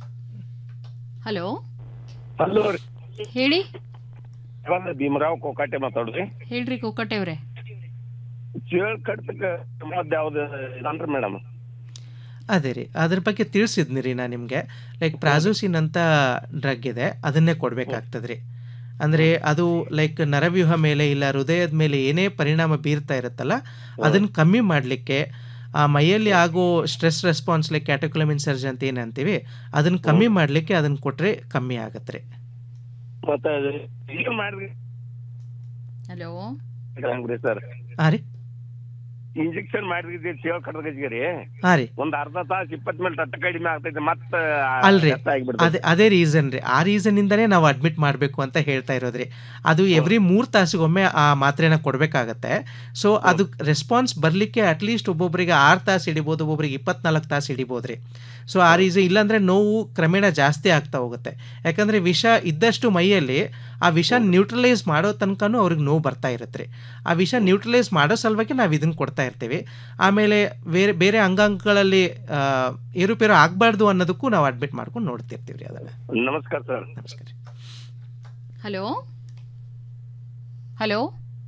ಹಲೋ ಹಲೋ ಹೇಳಿ ಭೀಮರಾವ್ ಕೋಕಾಟೆ ಮಾತಾಡ್ರಿ ಹೇಳ್ರಿ ಕೋಕಟ್ಟೆ ಅವರೇ ಚೇಳ್ ಕಡ್ತಕ್ಕ ಮದ್ದು ಯಾವ್ದು ಇದನ್ರಿ ಮೇಡಮ್ ಅದೇ ರೀ ಅದ್ರ ಬಗ್ಗೆ ತಿಳಿಸಿದ್ನಿ ರೀ ನಾನು ನಿಮಗೆ ಲೈಕ್ ಪ್ರಾಜೋಸಿನ್ ಅಂತ ಡ್ರಗ್ ಇದೆ ಅದನ್ನೇ ಕೊಡಬೇಕಾಗ್ತದೆ ರೀ ಅಂದರೆ ಅದು ಲೈಕ್ ನರವ್ಯೂಹ ಮೇಲೆ ಇಲ್ಲ ಹೃದಯದ ಮೇಲೆ ಏನೇ ಪರಿಣಾಮ ಬೀರ್ತಾ ಇರುತ್ತಲ್ಲ ಅದನ್ನು ಕಮ್ಮಿ ಮಾಡಲಿಕ್ಕೆ ಆ ಮೈಯಲ್ಲಿ ಆಗೋ stress response like catecholamine surge ಅಂತ ಏನು ಅಂತೀವಿ ಅದನ್ನು ಕಮ್ಮಿ ಮಾಡಲಿಕ್ಕೆ ಅದನ್ನು ಕೊಟ್ಟರೆ ಕಮ್ಮಿ ಆಗತ್ತೆ ರೀ ಮತ್ತೆ ಏನ್ ಮಾಡ್ರಿ ಹಲೋ ಹಂಗ್ರಿ ಸರ್ ಹಾಂ ರೀ ಇಂಜೆಕ್ಷನ್ ಮಾಡಿದ್ರಿ ಚೇಳು ಕಡ್ದಗಜ್ಗೆ ಹಾ ರೀ ಒಂದ್ ಅರ್ಧ ತಾಸ ಇಪ್ಪತ್ ಮೇಲೆ ತಟ್ಟ ಕಡಿಮೆ ಆಗ್ತೈತೆ ಮತ್ತ ಅಲ್ರಿ ಕೆಟ್ಟ ಆಗ್ಬಿಡ್ತೈತೆ. ಅದೇ ಅದೇ ರೀಸನ್ ರೀ ಆ ರೀಸನ್ ಇಂದಾನೇ ನಾವು ಅಡ್ಮಿಟ್ ಮಾಡಬೇಕು ಅಂತ ಹೇಳ್ತಾ ಇರೋದ್ರಿ ಅದು ಎವ್ರಿ ಮೂರು ತಾಸಿಗೊಮ್ಮೆ ಆ ಮಾತ್ರೆನ ಕೊಡಬೇಕಾಗತ್ತೆ ಸೊ ಅದು ರೆಸ್ಪಾನ್ಸ್ ಬರಲಿಕ್ಕೆ ಅಟ್ಲೀಸ್ಟ್ ಒಬ್ಬೊಬ್ಬರಿಗೆ ಆರು ತಾಸು ಹಿಡಿಬೋದು ಒಬ್ಬೊಬ್ಬರಿಗೆ ಇಪ್ಪತ್ನಾಲ್ಕು ತಾಸು ಹಿಡಿಬೋದು ರೀ ಸೊ ಆ ರೀಸನ್ ಇಲ್ಲಾಂದರೆ ನೋವು ಕ್ರಮೇಣ ಜಾಸ್ತಿ ಆಗ್ತಾ ಹೋಗುತ್ತೆ ಯಾಕಂದರೆ ವಿಷ ಇದ್ದಷ್ಟು ಮೈಯಲ್ಲಿ ಆ ವಿಷ ನ್ಯೂಟ್ರಲೈಸ್ ಮಾಡೋ ತನಕನೂ ಅವ್ರಿಗೆ ನೋವು ಬರ್ತಾ ಇರುತ್ತೆ ರೀ ಆ ವಿಷ ನ್ಯೂಟ್ರಲೈಸ್ ಮಾಡೋ ಸಲುವಾಗಿ ನಾವು ಇದನ್ನು ಕೊಡ್ತಾ ಇರ್ತೀವಿ ಆಮೇಲೆ ಬೇರೆ ಬೇರೆ ಅಂಗಾಂಗಗಳಲ್ಲಿ ಆ, ಏರುಪೇರು ಆಗಬಾರ್ದು ಅನ್ನೋದಕ್ಕೂ ನಾವು ಅಡ್ಮಿಟ್ ಮಾಡ್ಕೊಂಡು ನೋಡ್ತಿರ್ತೀವಿ ರೀ ಅದನ್ನು ನಮಸ್ಕಾರ ಸರ್ ನಮಸ್ಕಾರ ಹಲೋ ಹಲೋ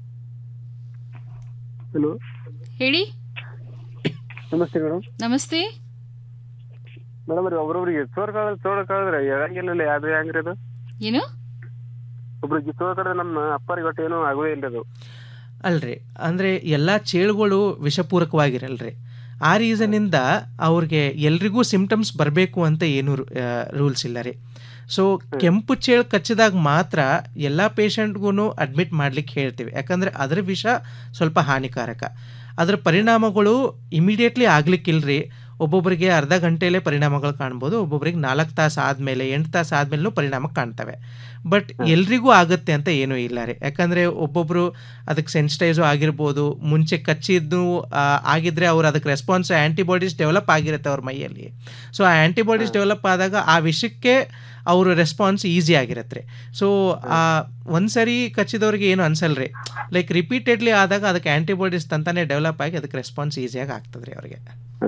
ಹಲೋ ಹೇಳಿ ನಮಸ್ತೆ ಮೇಡಮ್ ನಮಸ್ತೆ ಮೇಡಮ್ ರೀ ಒಬ್ರೊಬ್ರಿಗೆ ಚೋರ್ ಕಾಳ ಚೋಳ ಕಾಳಿದ್ರೆ ಹೇಳಂಗಿಲ್ಲ ಯಾವ್ದು ಹೆಂಗ್ರಿ ಅದು ಏನು ಒಬ್ರಿಗೆ ಚೋಳ ಕಡ್ರೆ ನಮ್ಮ ಅಪ್ಪರಿಗೆ ಒಟ್ಟು ಏನೂ ಆಗೋದೇ ಇಲ್ಲ ಅದು ಅಲ್ರಿ ಅಂದರೆ ಎಲ್ಲ ಚೇಳುಗಳು ವಿಷಪೂರಕವಾಗಿರಲ್ರಿ ಆ ರೀಸನಿಂದ ಅವ್ರಿಗೆ ಎಲ್ರಿಗೂ ಸಿಮ್ಟಮ್ಸ್ ಬರಬೇಕು ಅಂತ ಏನು ರೂಲ್ಸ್ ಇಲ್ಲ ರೀ ಸೊ ಕೆಂಪು ಚೇಳು ಕಚ್ಚಿದಾಗ ಮಾತ್ರ ಎಲ್ಲ ಪೇಷಂಟ್ಗೂ ಅಡ್ಮಿಟ್ ಮಾಡ್ಲಿಕ್ಕೆ ಹೇಳ್ತೀವಿ ಯಾಕಂದರೆ ಅದರ ವಿಷ ಸ್ವಲ್ಪ ಹಾನಿಕಾರಕ ಅದರ ಪರಿಣಾಮಗಳು ಇಮಿಡಿಯೇಟ್ಲಿ ಆಗ್ಲಿಕ್ಕಿಲ್ರಿ ಒಬ್ಬೊಬ್ಬರಿಗೆ ಅರ್ಧ ಗಂಟೆಯಲ್ಲೇ ಪರಿಣಾಮಗಳು ಕಾಣ್ಬೋದು ಒಬ್ಬೊಬ್ಬರಿಗೆ ನಾಲ್ಕು ತಾಸು ಆದಮೇಲೆ ಎಂಟು ತಾಸು ಆದಮೇಲೂ ಪರಿಣಾಮ ಕಾಣ್ತವೆ ಬಟ್ ಎಲ್ರಿಗೂ ಆಗುತ್ತೆ ಅಂತ ಏನೂ ಇಲ್ಲ ರೀ ಯಾಕಂದರೆ ಒಬ್ಬೊಬ್ಬರು ಅದಕ್ಕೆ ಸೆನ್ಸಿಟೈಸು ಆಗಿರ್ಬೋದು ಮುಂಚೆ ಕಚ್ಚಿದ್ದು ಆ, ಆಗಿದ್ರೆ ಅವ್ರು ಅದಕ್ಕೆ ರೆಸ್ಪಾನ್ಸ್ ಆ್ಯಂಟಿಬಾಡೀಸ್ ಡೆವಲಪ್ ಆಗಿರುತ್ತೆ ಅವ್ರ ಮೈಯಲ್ಲಿ ಸೊ ಆ ಆ್ಯಂಟಿಬಾಡೀಸ್ ಡೆವಲಪ್ ಆದಾಗ ಆ ವಿಷಯಕ್ಕೆ ಅವರು ರೆಸ್ಪಾನ್ಸ್ ಈಸಿ ಆಗಿರತ್ತೆ ರೀ ಸೊ ಆ ಒಂದ್ಸರಿ ಕಚ್ಚಿದವ್ರಿಗೆ ಏನು ಅನ್ಸಲ್ರಿ ಲೈಕ್ ರಿಪೀಟೆಡ್ಲಿ ಆದಾಗ ಅದಕ್ಕೆ ಆ್ಯಂಟಿಬಾಡೀಸ್ ತಂತಾನೆ ಡೆವಲಪ್ ಆಗಿ ಅದಕ್ಕೆ ರೆಸ್ಪಾನ್ಸ್ ಈಸಿಯಾಗಿ ಆಗ್ತದೆ ರೀ ಅವ್ರಿಗೆ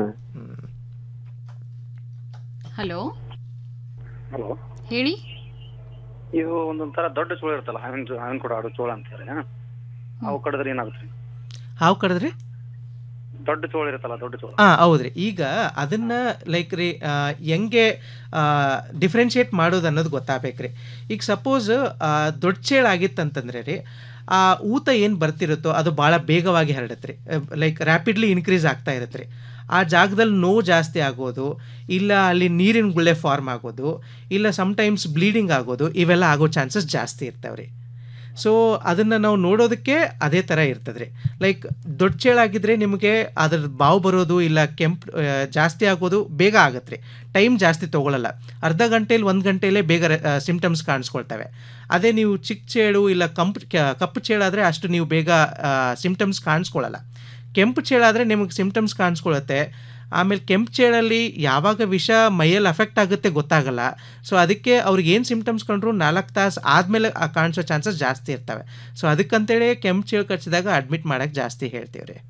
ಹಲೋ ಹಲೋ ಹೇಳಿ ಇದು ಒಂದೊಂಥರ ದೊಡ್ಡ ಚೋಳ ಇರ್ತಲ್ಲ ಹಾವಿನ ಚೋ- ಹಾವಿನ ಕೂಡ ಆಡೋ ಚೋಳ ಅಂತಾರೆ ಅವು ಕಡಿದ್ರೆ ಏನಾಗುತ್ತೆ ರೀ ಹಾವು ಕಡಿದ್ರಿ ದೊಡ್ಡ ಚೋಳ ಇರುತ್ತಲ್ಲ ದೊಡ್ಡ ಚೋಳ ಹಾಂ ಹೌದ್ರಿ ಈಗ ಅದನ್ನ ಲೈಕ್ ರೀ ಆ, ಹೆಂಗೆ ಡಿಫ್ರೆನ್ಷಿಯೇಟ್ ಮಾಡೋದು ಅನ್ನೋದು ಗೊತ್ತಾಗ್ಬೇಕ್ರಿ ಈಗ ಸಪೋಸ್ ದೊಡ್ಡ ಚೇಳು ಆಗಿತ್ತಂತಂದ್ರೆ ರೀ ಆ ಊತ ಏನು ಬರ್ತಿರುತ್ತೋ ಅದು ಭಾಳ ಬೇಗವಾಗಿ ಹರಡುತ್ತೆ ರೀ ಲೈಕ್ ರ್ಯಾಪಿಡ್ಲಿ ಇನ್ಕ್ರೀಸ್ ಆಗ್ತಾ ಇರುತ್ತೆ ರೀ ಆ ಜಾಗದಲ್ಲಿ ನೋವು ಜಾಸ್ತಿ ಆಗೋದು ಇಲ್ಲ ಅಲ್ಲಿ ನೀರಿನ ಗುಳ್ಳೆ ಫಾರ್ಮ್ ಆಗೋದು ಇಲ್ಲ ಸಮ್ಟೈಮ್ಸ್ ಬ್ಲೀಡಿಂಗ್ ಆಗೋದು ಇವೆಲ್ಲ ಆಗೋ ಚಾನ್ಸಸ್ ಜಾಸ್ತಿ ಇರ್ತಾವೆ ರೀ ಸೊ ಅದನ್ನು ನಾವು ನೋಡೋದಕ್ಕೆ ಅದೇ ಥರ ಇರ್ತದೆ ರೀ ಲೈಕ್ ದೊಡ್ಡ ಚೇಳಾಗಿದ್ದರೆ ನಿಮಗೆ ಅದ್ರ ಬಾವು ಬರೋದು ಇಲ್ಲ ಕೆಂಪು ಆ, ಜಾಸ್ತಿ ಆಗೋದು ಬೇಗ ಆಗತ್ತೆ ರೀ ಟೈಮ್ ಜಾಸ್ತಿ ತೊಗೊಳಲ್ಲ ಅರ್ಧ ಗಂಟೆಯಲ್ಲಿ ಒಂದು ಗಂಟೆಯಲ್ಲೇ ಬೇಗ ಸಿಮ್ಟಮ್ಸ್ ಕಾಣಿಸ್ಕೊಳ್ತವೆ ಅದೇ ನೀವು ಚಿಕ್ಕ ಚೇಳು ಇಲ್ಲ ಕಂಪು ಕ- ಕಪ್ಪು ಚೇಳಾದರೆ ಅಷ್ಟು ನೀವು ಬೇಗ ಸಿಮ್ಟಮ್ಸ್ ಕಾಣಿಸ್ಕೊಳ್ಳಲ್ಲ ಕೆಂಪು ಚೇಳಾದರೆ ನಿಮಗೆ ಸಿಮ್ಟಮ್ಸ್ ಕಾಣಿಸ್ಕೊಳ್ಳುತ್ತೆ ಆಮೇಲೆ ಕೆಂಪು ಚೇಳಲ್ಲಿ ಯಾವಾಗ ವಿಷ ಮೈಯಲ್ಲಿ ಅಫೆಕ್ಟ್ ಆಗುತ್ತೆ ಗೊತ್ತಾಗಲ್ಲ ಸೊ ಅದಕ್ಕೆ ಅವ್ರಿಗೆ ಏನು ಸಿಮ್ಟಮ್ಸ್ ಕಂಡ್ರು ನಾಲ್ಕು ತಾಸು ಆದಮೇಲೆ ಕಾಣಿಸೋ ಚಾನ್ಸಸ್ ಜಾಸ್ತಿ ಇರ್ತವೆ ಸೊ ಅದಕ್ಕಂತೇಳಿ ಕೆಂಪು ಚೇಳು ಕಚ್ಚಿದಾಗ ಅಡ್ಮಿಟ್ ಮಾಡೋಕ್ಕೆ ಜಾಸ್ತಿ ಹೇಳ್ತೀವಿ ರೀ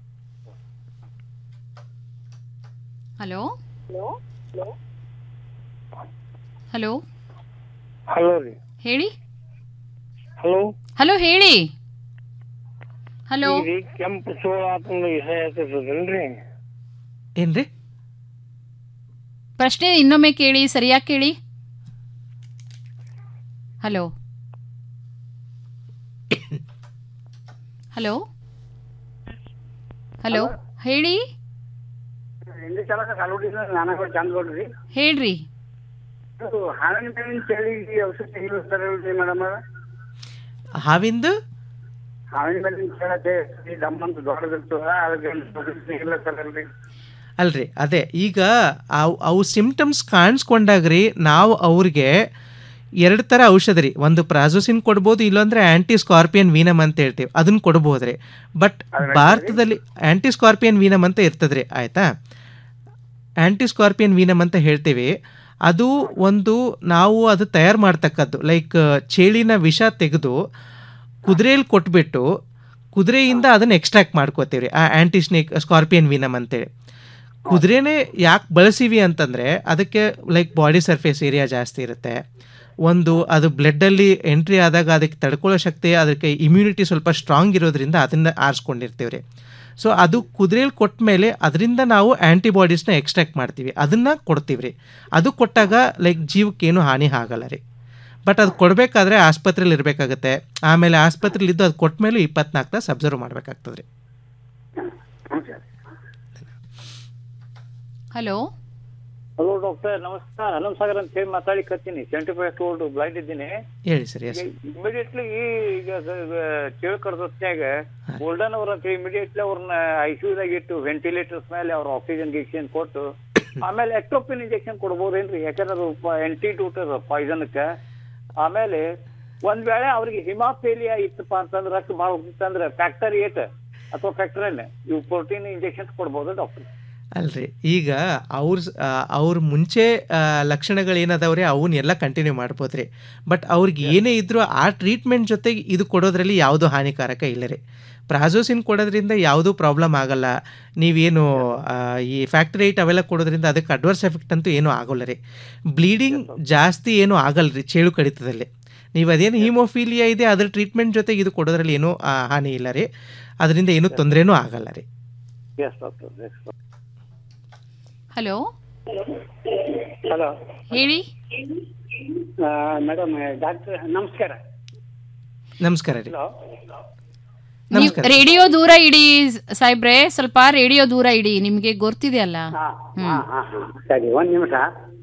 ಹಲೋ ಹಲೋ ಹಲೋ ರೀ ಹೇಳಿ ಹಲೋ ಹಲೋ ಹೇಳಿ ಹಲೋ ಈ ಕೆಂಪು ಚೋಳ ಆತಂದ್ರೆ ವಿಷ ಆಗ್ತದಲ್ರಿ ಏನ್ರಿ ಪ್ರಶ್ನೆ ಇನ್ನೊಮ್ಮೆ ಕೇಳಿ ಸರಿಯಾಗಿ ಕೇಳಿ ಹಲೋ ಹಲೋ ಹಲೋ ಹೇಳಿ ಹಿಂದಿ ಚಾಲಕ ಕಾಲುಡಿನ ನಾನಗಳು ಚಂದ ನೋಡ್ರಿ ಹೇಳ್ರಿ ಇದು ಹಾವಿನ ಮೇವಿನ ಚಳಿಗೆ ಔಷಧಿ ಇರ್ತಾರಲ್ರಿ ಮೇಡಮ್ ಹಾವಿಂದು ಹಾವಿನ ಮೇಲಿನ ಚೇಳಕ್ಕೆ ದಮ್ಮಂತ ದೊಡ್ಡದಿರ್ತದ ಅದಕ್ಕೆ ಇಲ್ಲ ಸರಲ್ರಿ ಅಲ್ರಿ ಅದೇ ಈಗ ಅವು ಅವು ಸಿಮ್ಟಮ್ಸ್ ಕಾಣಿಸ್ಕೊಂಡಾಗ್ರಿ ನಾವು ಅವ್ರಿಗೆ ಎರಡು ಥರ ಔಷಧ ರೀ ಒಂದು ಪ್ರಾಜೋಸಿನ್ ಕೊಡ್ಬೋದು ಇಲ್ಲಾಂದ್ರೆ ಆ್ಯಂಟಿ ಸ್ಕಾರ್ಪಿಯನ್ ವೀನಮ್ ಅಂತ ಹೇಳ್ತೀವಿ ಅದನ್ನ ಕೊಡ್ಬೋದು ರೀ ಬಟ್ ಭಾರತದಲ್ಲಿ ಆ್ಯಂಟಿ ಸ್ಕಾರ್ಪಿಯನ್ ವೀನಮ್ ಅಂತ ಇರ್ತದೆ ರೀ ಆಯಿತಾ ಆ್ಯಂಟಿ ಸ್ಕಾರ್ಪಿಯನ್ ವೀನಮ್ ಅಂತ ಹೇಳ್ತೀವಿ ಅದು ಒಂದು ನಾವು ಅದು ತಯಾರು ಮಾಡ್ತಕ್ಕದ್ದು ಲೈಕ್ ಚೇಳಿನ ವಿಷ ತೆಗೆದು ಕುದುರೆಯಲ್ಲಿ ಕೊಟ್ಬಿಟ್ಟು ಕುದುರೆಯಿಂದ ಅದನ್ನು ಎಕ್ಸ್ಟ್ರಾಕ್ಟ್ ಮಾಡ್ಕೋತೀವಿ ರೀ ಆ ಆ್ಯಂಟಿ ಸ್ನೇಕ್ ಸ್ಕಾರ್ಪಿಯನ್ ವೀನಮ್ ಅಂತೇಳಿ ಕುದುರೆನೇ ಯಾಕೆ ಬಳಸೀವಿ ಅಂತಂದರೆ ಅದಕ್ಕೆ ಲೈಕ್ ಬಾಡಿ ಸರ್ಫೇಸ್ ಏರಿಯಾ ಜಾಸ್ತಿ ಇರುತ್ತೆ ಒಂದು ಅದು ಬ್ಲಡ್ಡಲ್ಲಿ ಎಂಟ್ರಿ ಆದಾಗ ಅದಕ್ಕೆ ತಡ್ಕೊಳ್ಳೋ ಶಕ್ತಿ ಅದಕ್ಕೆ ಇಮ್ಯುನಿಟಿ ಸ್ವಲ್ಪ ಸ್ಟ್ರಾಂಗ್ ಇರೋದ್ರಿಂದ ಅದನ್ನು ಆರಿಸ್ಕೊಂಡಿರ್ತೀವಿ ರೀ ಸೊ ಅದು ಕುದುರೆಯಲ್ಲಿ ಕೊಟ್ಟ ಮೇಲೆ ಅದರಿಂದ ನಾವು ಆ್ಯಂಟಿಬಾಡೀಸ್ನ ಎಕ್ಸ್ಟ್ರಾಕ್ಟ್ ಮಾಡ್ತೀವಿ ಅದನ್ನು ಕೊಡ್ತೀವಿ ರೀ ಅದು ಕೊಟ್ಟಾಗ ಲೈಕ್ ಜೀವಕ್ಕೇನು ಹಾನಿ ಆಗಲ್ಲ ರೀ ಬಟ್ ಅದು ಕೊಡಬೇಕಾದ್ರೆ ಆಸ್ಪತ್ರೆಯಲ್ಲಿ ಇರಬೇಕಾಗತ್ತೆ ಆಮೇಲೆ ಆಸ್ಪತ್ರೆಯಲ್ಲಿ ಇದ್ದು ಅದು ಕೊಟ್ಟ ಮೇಲೆ ಇಪ್ಪತ್ನಾಲ್ಕು ತಾಸು ಅಬ್ಸರ್ವ್ ಮಾಡಬೇಕಾಗ್ತದೆ ರೀ ಹಲೋ ಹಲೋ ಡಾಕ್ಟರ್ ನಮಸ್ಕಾರ ಹನುಮ್ ಸಾಗರ್ ಅಂತ ಹೇಳಿ ಮಾತಾಡ್ಲಿಕ್ಕತ್ತೀನಿ ಸೆವೆಂಟಿ ಫೈವ್ ಓಲ್ಡ್ ಬ್ಲೈಂಡ್ ಇದ್ದೀನಿ ಹೇಳಿ ಸರ್ ಎಸ್ ಇಮಿಡಿಯೇಟ್ಲಿ ಈಗ ಚೇಳು ಕಡ್ದೊತ್ನ್ಯಾಗ ಗೋಲ್ಡನ್ ಅವ್ರ ಅಂತ ಇಮಿಡಿಯೇಟ್ಲಿ ಅವ್ರನ್ನ ಐಸಿಯುದಾಗ ಇಟ್ಟು ವೆಂಟಿಲೇಟರ್ಸ್ ಮೇಲೆ ಅವ್ರ ಆಕ್ಸಿಜನ್ ಗಿಕ್ಸಿಜನ್ ಕೊಟ್ಟು ಆಮೇಲೆ ಎಕ್ಟೋಪಿನ್ ಇಂಜೆಕ್ಷನ್ ಕೊಡ್ಬೋದೇನ್ರಿ ಯಾಕಂದ್ರೆ ಅದು ಆಂಟಿಡೂಟ್ ಅದ ಪಾಯ್ಸನ್ಕ್ಕೆ ಆಮೇಲೆ ಒಂದ್ ವೇಳೆ ಅವ್ರಿಗೆ ಹಿಮಾಫೇಲಿಯಾ ಇತ್ತಪ್ಪ ಅಂತಂದ್ರೆ ರಕ್ತ ಭಾಳ ಹೋಗ್ತಿತ್ತಂದ್ರೆ ಫ್ಯಾಕ್ಟರ್ ಏಟ್ ಅಥವಾ ಫ್ಯಾಕ್ಟರ್ ಎನ್ ಇವು ಪ್ರೋಟೀನ್ ಇಂಜೆಕ್ಷನ್ಸ್ ಕೊಡ್ಬೋದು ಡಾಕ್ಟರ್ ಅಲ್ರಿ ಈಗ ಅವ್ರ ಅವ್ರ ಮುಂಚೆ ಆ, ಲಕ್ಷಣಗಳೇನದಾವ್ರಿ ಅವನ್ನೆಲ್ಲ ಕಂಟಿನ್ಯೂ ಮಾಡ್ಬೋದ್ರಿ ಬಟ್ ಅವ್ರಿಗೆ ಏನೇ ಇದ್ರೂ ಆ ಟ್ರೀಟ್ಮೆಂಟ್ ಜೊತೆಗೆ ಇದು ಕೊಡೋದ್ರಲ್ಲಿ ಯಾವುದೂ ಹಾನಿಕಾರಕ ಇಲ್ಲ ರೀ ಪ್ರಾಜೋಸಿನ್ ಕೊಡೋದ್ರಿಂದ ಯಾವುದೂ ಪ್ರಾಬ್ಲಮ್ ಆಗಲ್ಲ ನೀವೇನು ಆ, ಈ ಫ್ಯಾಕ್ಟ್ರಿ ಏಟ್ ಅವೆಲ್ಲ ಕೊಡೋದ್ರಿಂದ ಅದಕ್ಕೆ ಅಡ್ವರ್ಸ್ ಎಫೆಕ್ಟ್ ಅಂತೂ ಏನೂ ಆಗೋಲ್ಲ ರೀ ಬ್ಲೀಡಿಂಗ್ ಜಾಸ್ತಿ ಏನೂ ಆಗಲ್ಲ ರೀ ಚೇಳು ಕಡಿತದಲ್ಲಿ ನೀವು ಅದೇನು ಹಿಮೋಫೀಲಿಯಾ ಇದೆ ಅದ್ರ ಟ್ರೀಟ್ಮೆಂಟ್ ಜೊತೆಗೆ ಇದು ಕೊಡೋದ್ರಲ್ಲಿ ಏನೂ ಆ, ಹಾನಿ ಇಲ್ಲ ರೀ ಅದರಿಂದ ಏನೂ ತೊಂದರೆನೂ ಆಗಲ್ಲ ರೀ ಎಸ್ ಡಾಕ್ಟರ್ ಹಲೋ ಹಲೋ ಹೇಳಿ ಮೇಡಮ್ ಡಾಕ್ಟರ್ ನಮಸ್ಕಾರ ನಮಸ್ಕಾರ ರೀ ಹಲೋ ನೀವು ನಮಸ್ಕಾರ ರೇಡಿಯೋ ದೂರ ಇಡಿ ಸಾಹೇಬ್ರೆ ಸ್ವಲ್ಪ ರೇಡಿಯೋ ದೂರ ಇಡಿ ನಿಮ್ಗೆ ಗೊತ್ತಿದೆಯಲ್ಲ ಹಾ ಹಾ ಹಾ ಸರಿ ಒಂದ್ ನಿಮಿಷ